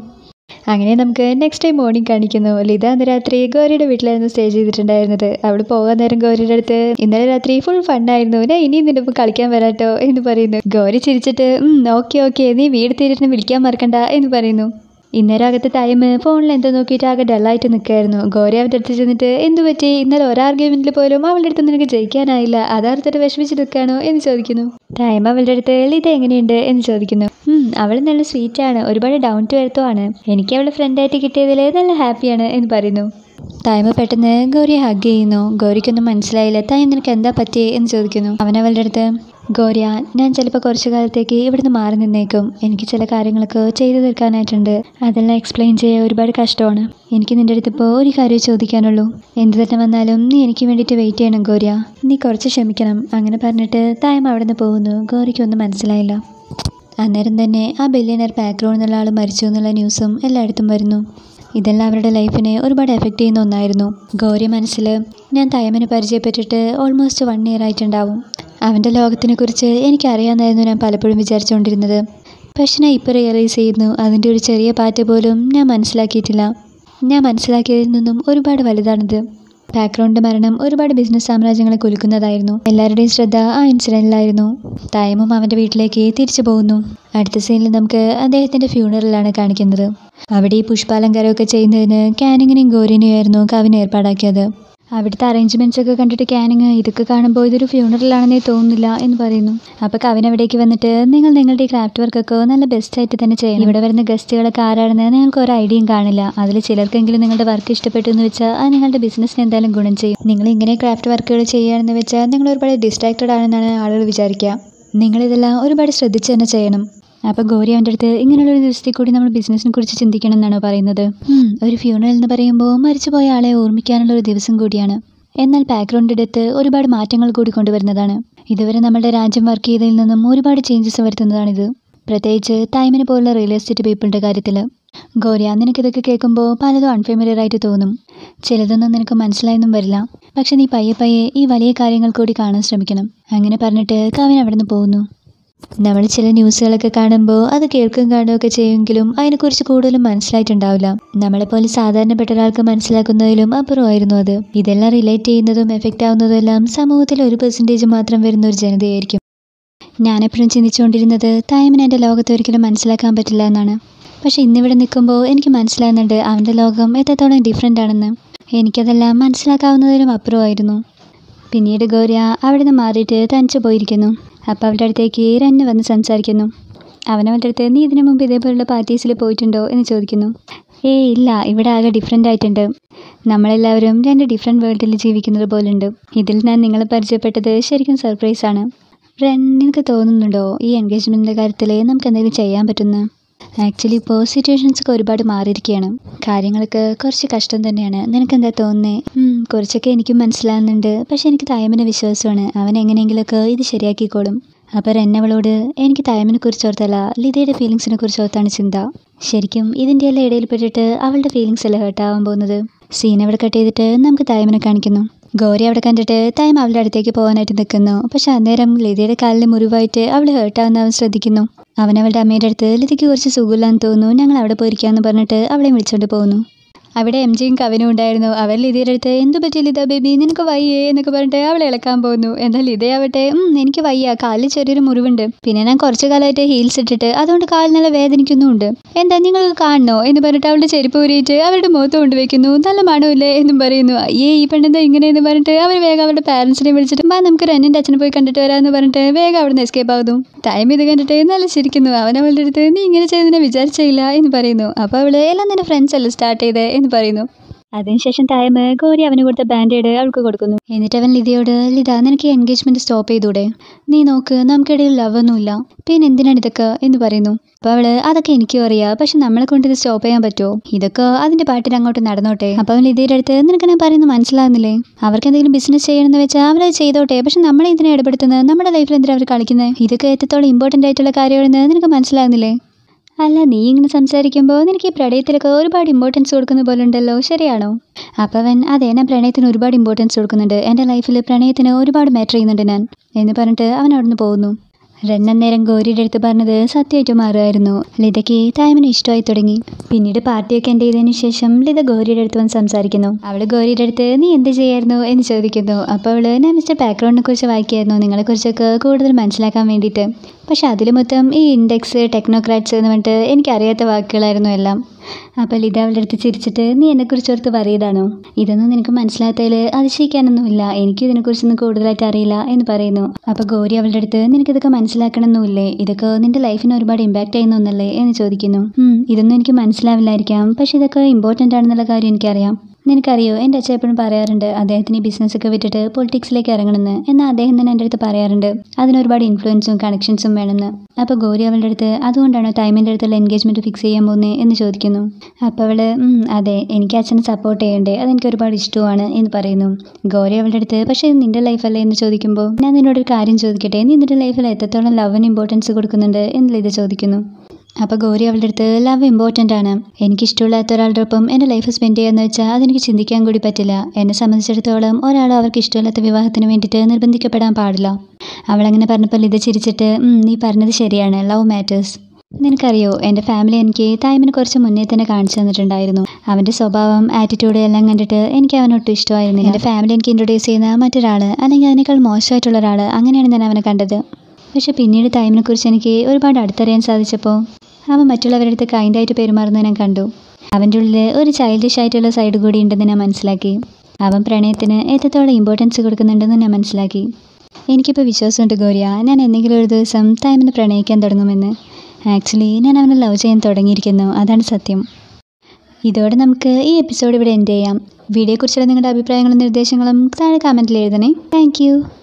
അങ്ങനെ നമുക്ക് നെക്സ്റ്റ് ടൈം മോർണിംഗ് കാണിക്കുന്നു ലിത അന്ന് രാത്രി ഗൗരിയുടെ വീട്ടിലായിരുന്നു സ്റ്റേ ചെയ്തിട്ടുണ്ടായിരുന്നത് അവിടെ പോകാൻ നേരം ഗൗരിയുടെ അടുത്ത് ഇന്നലെ രാത്രി ഫുൾ ഫണ്ണായിരുന്നു ഞാൻ ഇനിയും നിന്റെ ഒപ്പം കളിക്കാൻ വരാട്ടോ എന്ന് പറയുന്നു ഗൗരി ചിരിച്ചിട്ട് ഓക്കെ ഓക്കെ നീ വീട് തീരിട്ട് വിളിക്കാൻ മറക്കണ്ട എന്ന് പറയുന്നു ഇന്നേരം അകത്ത് ടൈം ഫോണിൽ എന്തോ നോക്കിയിട്ട് ആകെ ഡള്ളായിട്ട് നിൽക്കായിരുന്നു ഗൗരി അവൻ്റെ അടുത്ത് ചെന്നിട്ട് എന്തു പറ്റി ഇന്നലെ ഒരാർഗ്യുമെന്റിൽ പോലും അവളുടെ അടുത്ത് നിനക്ക് ജയിക്കാനായില്ല അതാർത്തിട്ട് വിഷമിച്ച് നിൽക്കാണോ എന്ന് ചോദിക്കുന്നു ടൈം അവളുടെ അടുത്ത് ലിത എങ്ങനെയുണ്ട് എന്ന് ചോദിക്കുന്നു "ഉം, അവൾ നല്ല സ്വീറ്റാണ് ഒരുപാട് ഡൗൺ ടു എർത്തുമാണ് എനിക്ക് അവളെ ഫ്രണ്ടായിട്ട് കിട്ടിയതിൽ നല്ല ഹാപ്പിയാണ് എന്ന് പറയുന്നു ടൈം പെട്ടെന്ന് ഗൗരിയെ ഹഗ് ചെയ്യുന്നു ഗൗരിക്കൊന്നും മനസ്സിലായില്ല തായി നിനക്ക് എന്താ പറ്റിയേ എന്ന് ചോദിക്കുന്നു അവൻ അവളുടെ അടുത്ത് ഗൗരിയ ഞാൻ ചിലപ്പോൾ കുറച്ച് കാലത്തേക്ക് ഇവിടുന്ന് മാറി നിന്നേക്കും എനിക്ക് ചില കാര്യങ്ങളൊക്കെ ചെയ്തു തീർക്കാനായിട്ടുണ്ട് അതെല്ലാം എക്സ്പ്ലെയിൻ ചെയ്യാൻ ഒരുപാട് കഷ്ടമാണ് എനിക്ക് നിൻ്റെ അടുത്ത് ഇപ്പോൾ ഒരു കാര്യം ചോദിക്കാനുള്ളൂ എന്ത് തന്നെ വന്നാലും നീ എനിക്ക് വേണ്ടിയിട്ട് വെയിറ്റ് ചെയ്യണം ഗൗരിയ നീ കുറച്ച് ക്ഷമിക്കണം അങ്ങനെ പറഞ്ഞിട്ട് തായം അവിടെ നിന്ന് പോകുന്നു ഗൗരിക്കൊന്നും മനസ്സിലായില്ല അന്നേരം തന്നെ ആ ബില്യനർ ബാക്ക്ഗ്രൗണ്ടിൽ നിന്നുള്ള ആൾ മരിച്ചു എന്നുള്ള ന്യൂസും എല്ലായിടത്തും വരുന്നു ഇതെല്ലാം അവരുടെ ലൈഫിനെ ഒരുപാട് എഫക്റ്റ് ചെയ്യുന്ന ഒന്നായിരുന്നു ഗൗരി മനസ്സിൽ ഞാൻ തയമനെ പരിചയപ്പെട്ടിട്ട് ഓൾമോസ്റ്റ് വൺ ഇയർ ആയിട്ടുണ്ടാവും അവൻ്റെ ലോകത്തിനെ കുറിച്ച് എനിക്കറിയാമെന്നായിരുന്നു ഞാൻ പലപ്പോഴും വിചാരിച്ചുകൊണ്ടിരുന്നത് പക്ഷെ ഞാൻ ഇപ്പോൾ റിയലൈസ് ചെയ്യുന്നു അതിൻ്റെ ഒരു ചെറിയ പാറ്റ് പോലും ഞാൻ മനസ്സിലാക്കിയിട്ടില്ല ഞാൻ മനസ്സിലാക്കിയതിൽ നിന്നും ഒരുപാട് വലുതാണിത് ബാക്ക്ഗ്രൗണ്ട് മരണം ഒരുപാട് ബിസിനസ് സാമ്രാജ്യങ്ങളെ കുലുക്കുന്നതായിരുന്നു എല്ലാവരുടെയും ശ്രദ്ധ ആ ഇൻസിഡൻറ്റിലായിരുന്നു തായമും അവൻ്റെ വീട്ടിലേക്ക് തിരിച്ചു പോകുന്നു അടുത്ത സീനിൽ നമുക്ക് അദ്ദേഹത്തിൻ്റെ ഫ്യൂണറലാണ് കാണിക്കുന്നത് അവിടെ ഈ പുഷ്പാലങ്കാരമൊക്കെ ചെയ്യുന്നതിന് കാനിങ്ങിനെയും ഗോരിനെയും ആയിരുന്നു കവിന് ഏർപ്പാടാക്കിയത് അവിടുത്തെ അറേഞ്ച്മെൻറ്റ്സ് ഒക്കെ കണ്ടിട്ട് കാനിങ് ഇതൊക്കെ കാണുമ്പോൾ ഇതൊരു ഫ്യൂണറലാണെന്നേ തോന്നുന്നില്ല എന്ന് പറയുന്നു അപ്പോൾ കവിൻ അവിടേക്ക് വന്നിട്ട് നിങ്ങൾ നിങ്ങളുടെ ക്രാഫ്റ്റ് വർക്കൊക്കെ നല്ല ബെസ്റ്റ് ആയിട്ട് തന്നെ ചെയ്യണം ഇവിടെ വരുന്ന ഗസ്റ്റുകളൊക്കെ ആരാണെന്ന് നിങ്ങൾക്ക് ഒരു ഐഡിയയും കാണില്ല അതിൽ ചിലർക്കെങ്കിലും നിങ്ങളുടെ വർക്ക് ഇഷ്ടപ്പെട്ടു എന്ന് വെച്ചാൽ അത് നിങ്ങളുടെ ബിസിനസ്സിന് എന്തായാലും ഗുണം ചെയ്യും നിങ്ങൾ ഇങ്ങനെ ക്രാഫ്റ്റ് വർക്കുകൾ ചെയ്യുകയാണെന്ന് വെച്ചാൽ നിങ്ങൾ ഒരുപാട് ഡിസ്ട്രാക്റ്റഡ് ആണെന്നാണ് ആളുകൾ വിചാരിക്കുക നിങ്ങളിതെല്ലാം ഒരുപാട് ശ്രദ്ധിച്ച് തന്നെ ചെയ്യണം അപ്പോൾ ഗൗരി അവൻ്റെ അടുത്ത് ഇങ്ങനെയുള്ള ഒരു ദിവസത്തിൽ കൂടി നമ്മൾ ബിസിനസ്സിനെ കുറിച്ച് ചിന്തിക്കണം എന്നാണ് പറയുന്നത് ഉം, ഒരു ഫ്യൂണറൽ എന്ന് പറയുമ്പോൾ മരിച്ചുപോയ ആളെ ഓർമ്മിക്കാനുള്ള ഒരു ദിവസം കൂടിയാണ് എന്നാൽ ബാക്ക്ഗ്രൗണ്ട് എടുത്ത് ഒരുപാട് മാറ്റങ്ങൾ കൂടി കൊണ്ടുവരുന്നതാണ് ഇതുവരെ നമ്മുടെ രാജ്യം വർക്ക് ചെയ്തതിൽ നിന്നും ഒരുപാട് ചേഞ്ചസ് വരുത്തുന്നതാണിത് പ്രത്യേകിച്ച് ടൈമിന് പോലുള്ള റിയൽ എസ്റ്റേറ്റ് പീപ്പിളിൻ്റെ കാര്യത്തിൽ ഗൗരിയ നിനക്കിതൊക്കെ കേൾക്കുമ്പോൾ പലതും അൺഫെമിലിയർ ആയിട്ട് തോന്നും ചിലതൊന്നും നിനക്ക് മനസ്സിലായെന്നും വരില്ല പക്ഷെ നീ പയ്യെ പയ്യെ ഈ വലിയ കാര്യങ്ങൾ കൂടി കാണാൻ ശ്രമിക്കണം അങ്ങനെ പറഞ്ഞിട്ട് കവിൻ അവിടെ നിന്ന് പോകുന്നു നമ്മൾ ചില ന്യൂസുകളൊക്കെ കാണുമ്പോൾ അത് കേൾക്കുകയും കാണുകയൊക്കെ ചെയ്യുമെങ്കിലും അതിനെക്കുറിച്ച് കൂടുതലും മനസ്സിലായിട്ടുണ്ടാവില്ല നമ്മളെപ്പോലെ സാധാരണപ്പെട്ട ഒരാൾക്ക് മനസ്സിലാക്കുന്നതിലും അപ്പുറമായിരുന്നു അത് ഇതെല്ലാം റിലേറ്റ് ചെയ്യുന്നതും എഫക്റ്റ് ആവുന്നതും എല്ലാം സമൂഹത്തിൽ ഒരു പെർസെൻറ്റേജ് മാത്രം വരുന്ന ഒരു ജനതയായിരിക്കും ഞാനെപ്പോഴും ചിന്തിച്ചുകൊണ്ടിരുന്നത് തായമിന് എൻ്റെ ലോകത്തെ ഒരിക്കലും മനസ്സിലാക്കാൻ പറ്റില്ല എന്നാണ് പക്ഷെ ഇന്നിവിടെ നിൽക്കുമ്പോൾ എനിക്ക് മനസ്സിലാകുന്നുണ്ട് അവൻ്റെ ലോകം എത്രത്തോളം ഡിഫറെൻ്റ് ആണെന്ന് എനിക്കതെല്ലാം മനസ്സിലാക്കാവുന്നതിലും അപ്പുറമായിരുന്നു പിന്നീട് ഗൗരിയ അവിടെ നിന്ന് മാറിയിട്ട് തനിച്ച് പോയിരിക്കുന്നു അപ്പോൾ അവളുടെ അടുത്തേക്ക് രന്ന് വന്ന് സംസാരിക്കുന്നു അവനവൻ്റെ അടുത്ത് നീ ഇതിനു മുമ്പ് ഇതേപോലുള്ള പാർട്ടീസിൽ പോയിട്ടുണ്ടോ എന്ന് ചോദിക്കുന്നു ഏയ് ഇല്ല ഇവിടെ ആകെ ഡിഫറെൻ്റ് ആയിട്ടുണ്ട് നമ്മളെല്ലാവരും രണ്ട് ഡിഫറെൻറ്റ് വേൾഡിൽ ജീവിക്കുന്നത് പോലുണ്ട് ഇതിൽ ഞാൻ നിങ്ങളെ പരിചയപ്പെട്ടത് ശരിക്കും സർപ്രൈസാണ് റെൻ നിനക്ക് തോന്നുന്നുണ്ടോ ഈ എൻഗേജ്മെൻറ്റിൻ്റെ കാര്യത്തിൽ നമുക്ക് എന്തെങ്കിലും ചെയ്യാൻ പറ്റുന്ന ആക്ച്വലി ഇപ്പോൾ സിറ്റുവേഷൻസ് ഒക്കെ ഒരുപാട് മാറിയിരിക്കുകയാണ് കാര്യങ്ങളൊക്കെ കുറച്ച് കഷ്ടം തന്നെയാണ് നിനക്കെന്താ തോന്നുന്നേ ഉം, കുറച്ചൊക്കെ എനിക്കും മനസ്സിലാകുന്നുണ്ട് പക്ഷെ എനിക്ക് തയമന് വിശ്വാസമാണ് അവൻ എങ്ങനെയെങ്കിലുമൊക്കെ ഇത് ശരിയാക്കിക്കോളും അപ്പോൾ എന്നവളോട് എനിക്ക് തയമിനെ കുറിച്ച് ഓർത്തല്ല ലിതയുടെ ഫീലിങ്സിനെ കുറിച്ച് ഓർത്താണ് ചിന്ത ശരിക്കും ഇതിൻ്റെ എല്ലാം ഇടയിൽപ്പെട്ടിട്ട് അവളുടെ ഫീലിങ്സ് അല്ല ഹേർട്ടാവാൻ പോകുന്നത് സീൻ അവിടെ കട്ട് ചെയ്തിട്ട് നമുക്ക് തയമിനെ കാണിക്കുന്നു ഗൗരി അവിടെ കണ്ടിട്ട് തൈം അവളുടെ അടുത്തേക്ക് പോകാനായിട്ട് നിൽക്കുന്നു പക്ഷെ അന്നേരം ലിതയുടെ കാലിൽ മുറിവായിട്ട് അവൾ ഹേർട്ടാവുന്ന അവൻ ശ്രദ്ധിക്കുന്നു അവൻ അവളുടെ അമ്മയുടെ അടുത്ത് ലിതയ്ക്ക് കുറച്ച് സുഖമില്ലാന്ന് തോന്നുന്നു ഞങ്ങൾ അവിടെ പോയിരിക്കാമെന്ന് പറഞ്ഞിട്ട് അവളെ വിളിച്ചുകൊണ്ട് പോകുന്നു അവിടെ എം ജിയും കവിനും ഉണ്ടായിരുന്നു അവൻ ലിതയുടെ അടുത്ത് എന്തു പറ്റി ലിത ബേബി നിനക്ക് വയ്യേ എന്നൊക്കെ പറഞ്ഞിട്ട് അവളെ ഇളക്കാൻ പോകുന്നു എന്നാൽ ലിതയാവട്ടെ "ഉം, എനിക്ക് വയ്യ കാലിൽ ചെറിയൊരു മുറിവുണ്ട് പിന്നെ ഞാൻ കുറച്ച് കാലമായിട്ട് ഹീൽസ് ഇട്ടിട്ട് അതുകൊണ്ട് കാലിൽ നല്ല വേദനിക്കുന്നുമുണ്ട് എന്താ നിങ്ങൾ കാണണോ എന്ന് പറഞ്ഞിട്ട് അവളുടെ ചെരുപ്പ് ഊരിയിട്ട് അവരുടെ മുഖത്ത് കൊണ്ടുവയ്ക്കുന്നു നല്ല മണമില്ലേ എന്നും പറയുന്നു അയ്യേ ഈ പെണ്ണെന്താ ഇങ്ങനെയെന്ന് പറഞ്ഞിട്ട് അവർ വേഗം അവരുടെ പാരൻസിനെ വിളിച്ചിട്ട് ബാ നമുക്ക് റെന്നിൻ്റെ അച്ഛനെ പോയി കണ്ടിട്ട് വരാമെന്ന് പറഞ്ഞിട്ട് വേഗം അവിടെ നിന്ന് എസ്കേപ്പ് ആകുന്നു ടൈം ഇത് കണ്ടിട്ട് നല്ല ചിരിക്കുന്നു അവൻ അവളുടെ അടുത്ത് നീ ഇങ്ങനെ ചെയ്തതിനെ വിചാരിച്ചില്ല എന്ന് പറയുന്നു അപ്പോൾ അവള് എല്ലാം നിന്റെ ഫ്രണ്ട്സ് അല്ലേ സ്റ്റാർട്ട് ചെയ്തേ എന്ന് പറയുന്നു അതിനുശേഷം തായമ് ഗൗരി അവന് കൊടുത്ത ബാൻഡേഡ് അവൾക്ക് കൊടുക്കുന്നു എന്നിട്ട് അവൻ ലിതയോട് ലിത നിനക്ക് എൻഗേജ്മെന്റ് സ്റ്റോപ്പ് ചെയ്തൂടെ നീ നോക്ക് നമുക്കിടയിൽ ലവ് ഒന്നുമില്ല പിന്നെ എന്തിനാണ് ഇതൊക്കെ എന്ന് പറയുന്നു അപ്പോൾ അവള് അതൊക്കെ എനിക്കും അറിയാം പക്ഷെ നമ്മളെ കൊണ്ട് ഇത് സ്റ്റോപ്പ് ചെയ്യാൻ പറ്റുമോ ഇതൊക്കെ അതിന്റെ പാട്ടിന് അങ്ങോട്ട് നടന്നോട്ടെ അപ്പോൾ അവൻ ലിതയുടെ അടുത്ത് നിനക്ക് ഞാൻ പറയുന്നത് മനസ്സിലാകുന്നില്ലേ അവർക്ക് എന്തെങ്കിലും ബിസിനസ് ചെയ്യണമെന്ന് വെച്ചാൽ അവരത് ചെയ്തോട്ടെ പക്ഷെ നമ്മളെ ഇതിനെ ഇടപെടുത്തുന്നത് നമ്മുടെ ലൈഫിൽ എന്തിനാണ് അവർ കളിക്കുന്നത് ഇതൊക്കെ എത്രത്തോളം ഇമ്പോർട്ടൻ്റ് ആയിട്ടുള്ള കാര്യമാണെന്ന് നിനക്ക് മനസ്സിലാകുന്നില്ലേ അല്ല നീ ഇങ്ങനെ സംസാരിക്കുമ്പോൾ നിനക്ക് ഈ പ്രണയത്തിലൊക്കെ ഒരുപാട് ഇമ്പോർട്ടൻസ് കൊടുക്കുന്ന പോലെ ഉണ്ടല്ലോ ശരിയാണോ അപ്പോൾ അവൻ അതെ ഞാൻ പ്രണയത്തിന് ഒരുപാട് ഇമ്പോർട്ടൻസ് കൊടുക്കുന്നുണ്ട് എൻ്റെ ലൈഫിൽ പ്രണയത്തിന് ഒരുപാട് മാറ്റർ ചെയ്യുന്നുണ്ട് ഞാൻ എന്ന് പറഞ്ഞിട്ട് അവൻ അവിടുന്ന് പോകുന്നു രണ്ടന്നേരം ഗൗരിയുടെ അടുത്ത് പറഞ്ഞത് സത്യമായിട്ട് മാറുമായിരുന്നു ലിതയ്ക്ക് തായ്മന് ഇഷ്ടമായി തുടങ്ങി പിന്നീട് പാർട്ടിയൊക്കെ എൻ്റെ ചെയ്തതിന് ശേഷം ലിത ഗൗരിയുടെ അടുത്ത് വന്ന് സംസാരിക്കുന്നു അവൾ ഗൗരിയുടെ അടുത്ത് നീ എന്ത് ചെയ്യായിരുന്നു എന്ന് ചോദിക്കുന്നു അപ്പോൾ അവൾ ഞാൻ മിസ്റ്റർ ബാക്ക്ഗ്രൗണ്ടിനെ കുറിച്ച് വായിക്കായിരുന്നു നിങ്ങളെക്കുറിച്ചൊക്കെ കൂടുതൽ മനസ്സിലാക്കാൻ വേണ്ടിയിട്ട് പക്ഷെ അതിൽ മൊത്തം ഈ ഇൻഡെക്സ് ടെക്നോക്രാറ്റ്സ് എന്ന് പറഞ്ഞിട്ട് എനിക്കറിയാത്ത വാക്കുകളായിരുന്നു എല്ലാം അപ്പോൾ ലിത അവളുടെ അടുത്ത് ചിരിച്ചിട്ട് നീ എന്നെക്കുറിച്ച് ഓർത്ത് പറയതാണോ ഇതൊന്നും നിനക്ക് മനസ്സിലാത്തതിൽ അതിശയിക്കാനൊന്നുമില്ല എനിക്ക് ഇതിനെക്കുറിച്ചൊന്നും കൂടുതലായിട്ട് അറിയില്ല എന്ന് പറയുന്നു അപ്പോൾ ഗൗരി അവളുടെ അടുത്ത് നിനക്കിതൊക്കെ മനസ്സിലാക്കണമെന്നില്ലേ ഇതൊക്കെ നിന്റെ ലൈഫിന് ഒരുപാട് ഇമ്പാക്റ്റ് ചെയ്യുന്ന ഒന്നല്ലേ എന്ന് ചോദിക്കുന്നു "ഉം, ഇതൊന്നും എനിക്ക് മനസ്സിലാവില്ലായിരിക്കാം പക്ഷെ ഇതൊക്കെ ഇമ്പോർട്ടൻ്റ് ആണെന്നുള്ള കാര്യം എനിക്കറിയാം നിനക്കറിയോ എൻ്റെ അച്ഛൻ എപ്പോഴും പറയാറുണ്ട് അദ്ദേഹത്തിന് ഈ ബിസിനസ്സൊക്കെ വിട്ടിട്ട് പൊളിറ്റിക്സിലേക്ക് ഇറങ്ങണമെന്ന് എന്നാൽ അദ്ദേഹം തന്നെ എൻ്റെ അടുത്ത് പറയാറുണ്ട് അതിന് ഒരുപാട് ഇൻഫ്ലുവൻസും കണക്ഷൻസും വേണമെന്ന് അപ്പോൾ ഗൗരി അവളുടെ അടുത്ത് അതുകൊണ്ടാണോ ടൈമിൻ്റെ അടുത്തുള്ള എൻഗേജ്മെൻറ്റ് ഫിക്സ് ചെയ്യാൻ പോകുന്നത് എന്ന് ചോദിക്കുന്നു അപ്പോൾ അവൾ അതെ എനിക്ക് അച്ഛനെ സപ്പോർട്ട് ചെയ്യണ്ടേ അതെനിക്ക് ഒരുപാട് ഇഷ്ടമാണ് എന്ന് പറയുന്നു ഗൗരി അവളുടെ അടുത്ത് പക്ഷേ ഇത് നിൻ്റെ ലൈഫല്ലേ എന്ന് ചോദിക്കുമ്പോൾ ഞാൻ നിന്നോടൊരു കാര്യം ചോദിക്കട്ടെ നീ നിൻ്റെ ലൈഫിൽ എത്രത്തോളം ലവിന് ഇമ്പോർട്ടൻസ് കൊടുക്കുന്നുണ്ട് എന്നുള്ള ഇത് ചോദിക്കുന്നു അപ്പോൾ ഗൗരി അവളുടെ അടുത്ത് ലവ് ഇമ്പോർട്ടൻ്റ് ആണ് എനിക്കിഷ്ടമില്ലാത്ത ഒരാളുടെ ഒപ്പം എൻ്റെ ലൈഫ് സ്പെൻഡ് ചെയ്യാന്ന് വെച്ചാൽ അതെനിക്ക് ചിന്തിക്കാൻ കൂടി പറ്റില്ല എന്നെ സംബന്ധിച്ചിടത്തോളം ഒരാൾ അവർക്ക് ഇഷ്ടമില്ലാത്ത വിവാഹത്തിന് വേണ്ടിയിട്ട് നിർബന്ധിക്കപ്പെടാൻ പാടില്ല അവളങ്ങനെ പറഞ്ഞപ്പോൾ ഇത് ചിരിച്ചിട്ട് "ഉം, നീ പറഞ്ഞത് ശരിയാണ് ലവ് മാറ്റേഴ്സ് നിനക്കറിയോ എൻ്റെ ഫാമിലി എനിക്ക് തായ്മിന് കുറച്ച് മുന്നേ തന്നെ കാണിച്ചു തന്നിട്ടുണ്ടായിരുന്നു അവൻ്റെ സ്വഭാവം ആറ്റിറ്റ്യൂഡ് എല്ലാം കണ്ടിട്ട് എനിക്ക് അവനൊട്ടും ഇഷ്ടമായിരുന്നില്ല എൻ്റെ ഫാമിലി എനിക്ക് ഇൻട്രൊഡ്യൂസ് ചെയ്യുന്ന മറ്റൊരാൾ അല്ലെങ്കിൽ അതിനേക്കാൾ മോശമായിട്ടുള്ള ഒരാൾ അങ്ങനെയാണ് ഞാൻ അവനെ കണ്ടത് പക്ഷെ പിന്നീട് ടൈമിനെ കുറിച്ച് എനിക്ക് ഒരുപാട് അടുത്തറിയാൻ സാധിച്ചപ്പോൾ അവൻ മറ്റുള്ളവരുടെ അടുത്ത് കൈൻഡായിട്ട് പെരുമാറുന്നത് ഞാൻ കണ്ടു അവൻ്റെ ഉള്ളിൽ ഒരു ചൈൽഡിഷ് ആയിട്ടുള്ള സൈഡ് കൂടി ഉണ്ടെന്ന് ഞാൻ മനസ്സിലാക്കി അവൻ പ്രണയത്തിന് എത്രത്തോളം ഇമ്പോർട്ടൻസ് കൊടുക്കുന്നുണ്ടെന്ന് ഞാൻ മനസ്സിലാക്കി എനിക്കിപ്പോൾ വിശ്വാസമുണ്ട് ഗൗരിയ ഞാൻ എന്തെങ്കിലും ഒരു ദിവസം ടൈമിന് പ്രണയിക്കാൻ തുടങ്ങുമെന്ന് ആക്ച്വലി ഞാൻ അവനെ ലവ് ചെയ്യാൻ തുടങ്ങിയിരിക്കുന്നു അതാണ് സത്യം ഇതോടെ നമുക്ക് ഈ എപ്പിസോഡ് ഇവിടെ എൻഡ് ചെയ്യാം വീഡിയോയെക്കുറിച്ചുള്ള നിങ്ങളുടെ അഭിപ്രായങ്ങളും നിർദ്ദേശങ്ങളും താഴെ കമൻറ്റിൽ എഴുതണേ താങ്ക്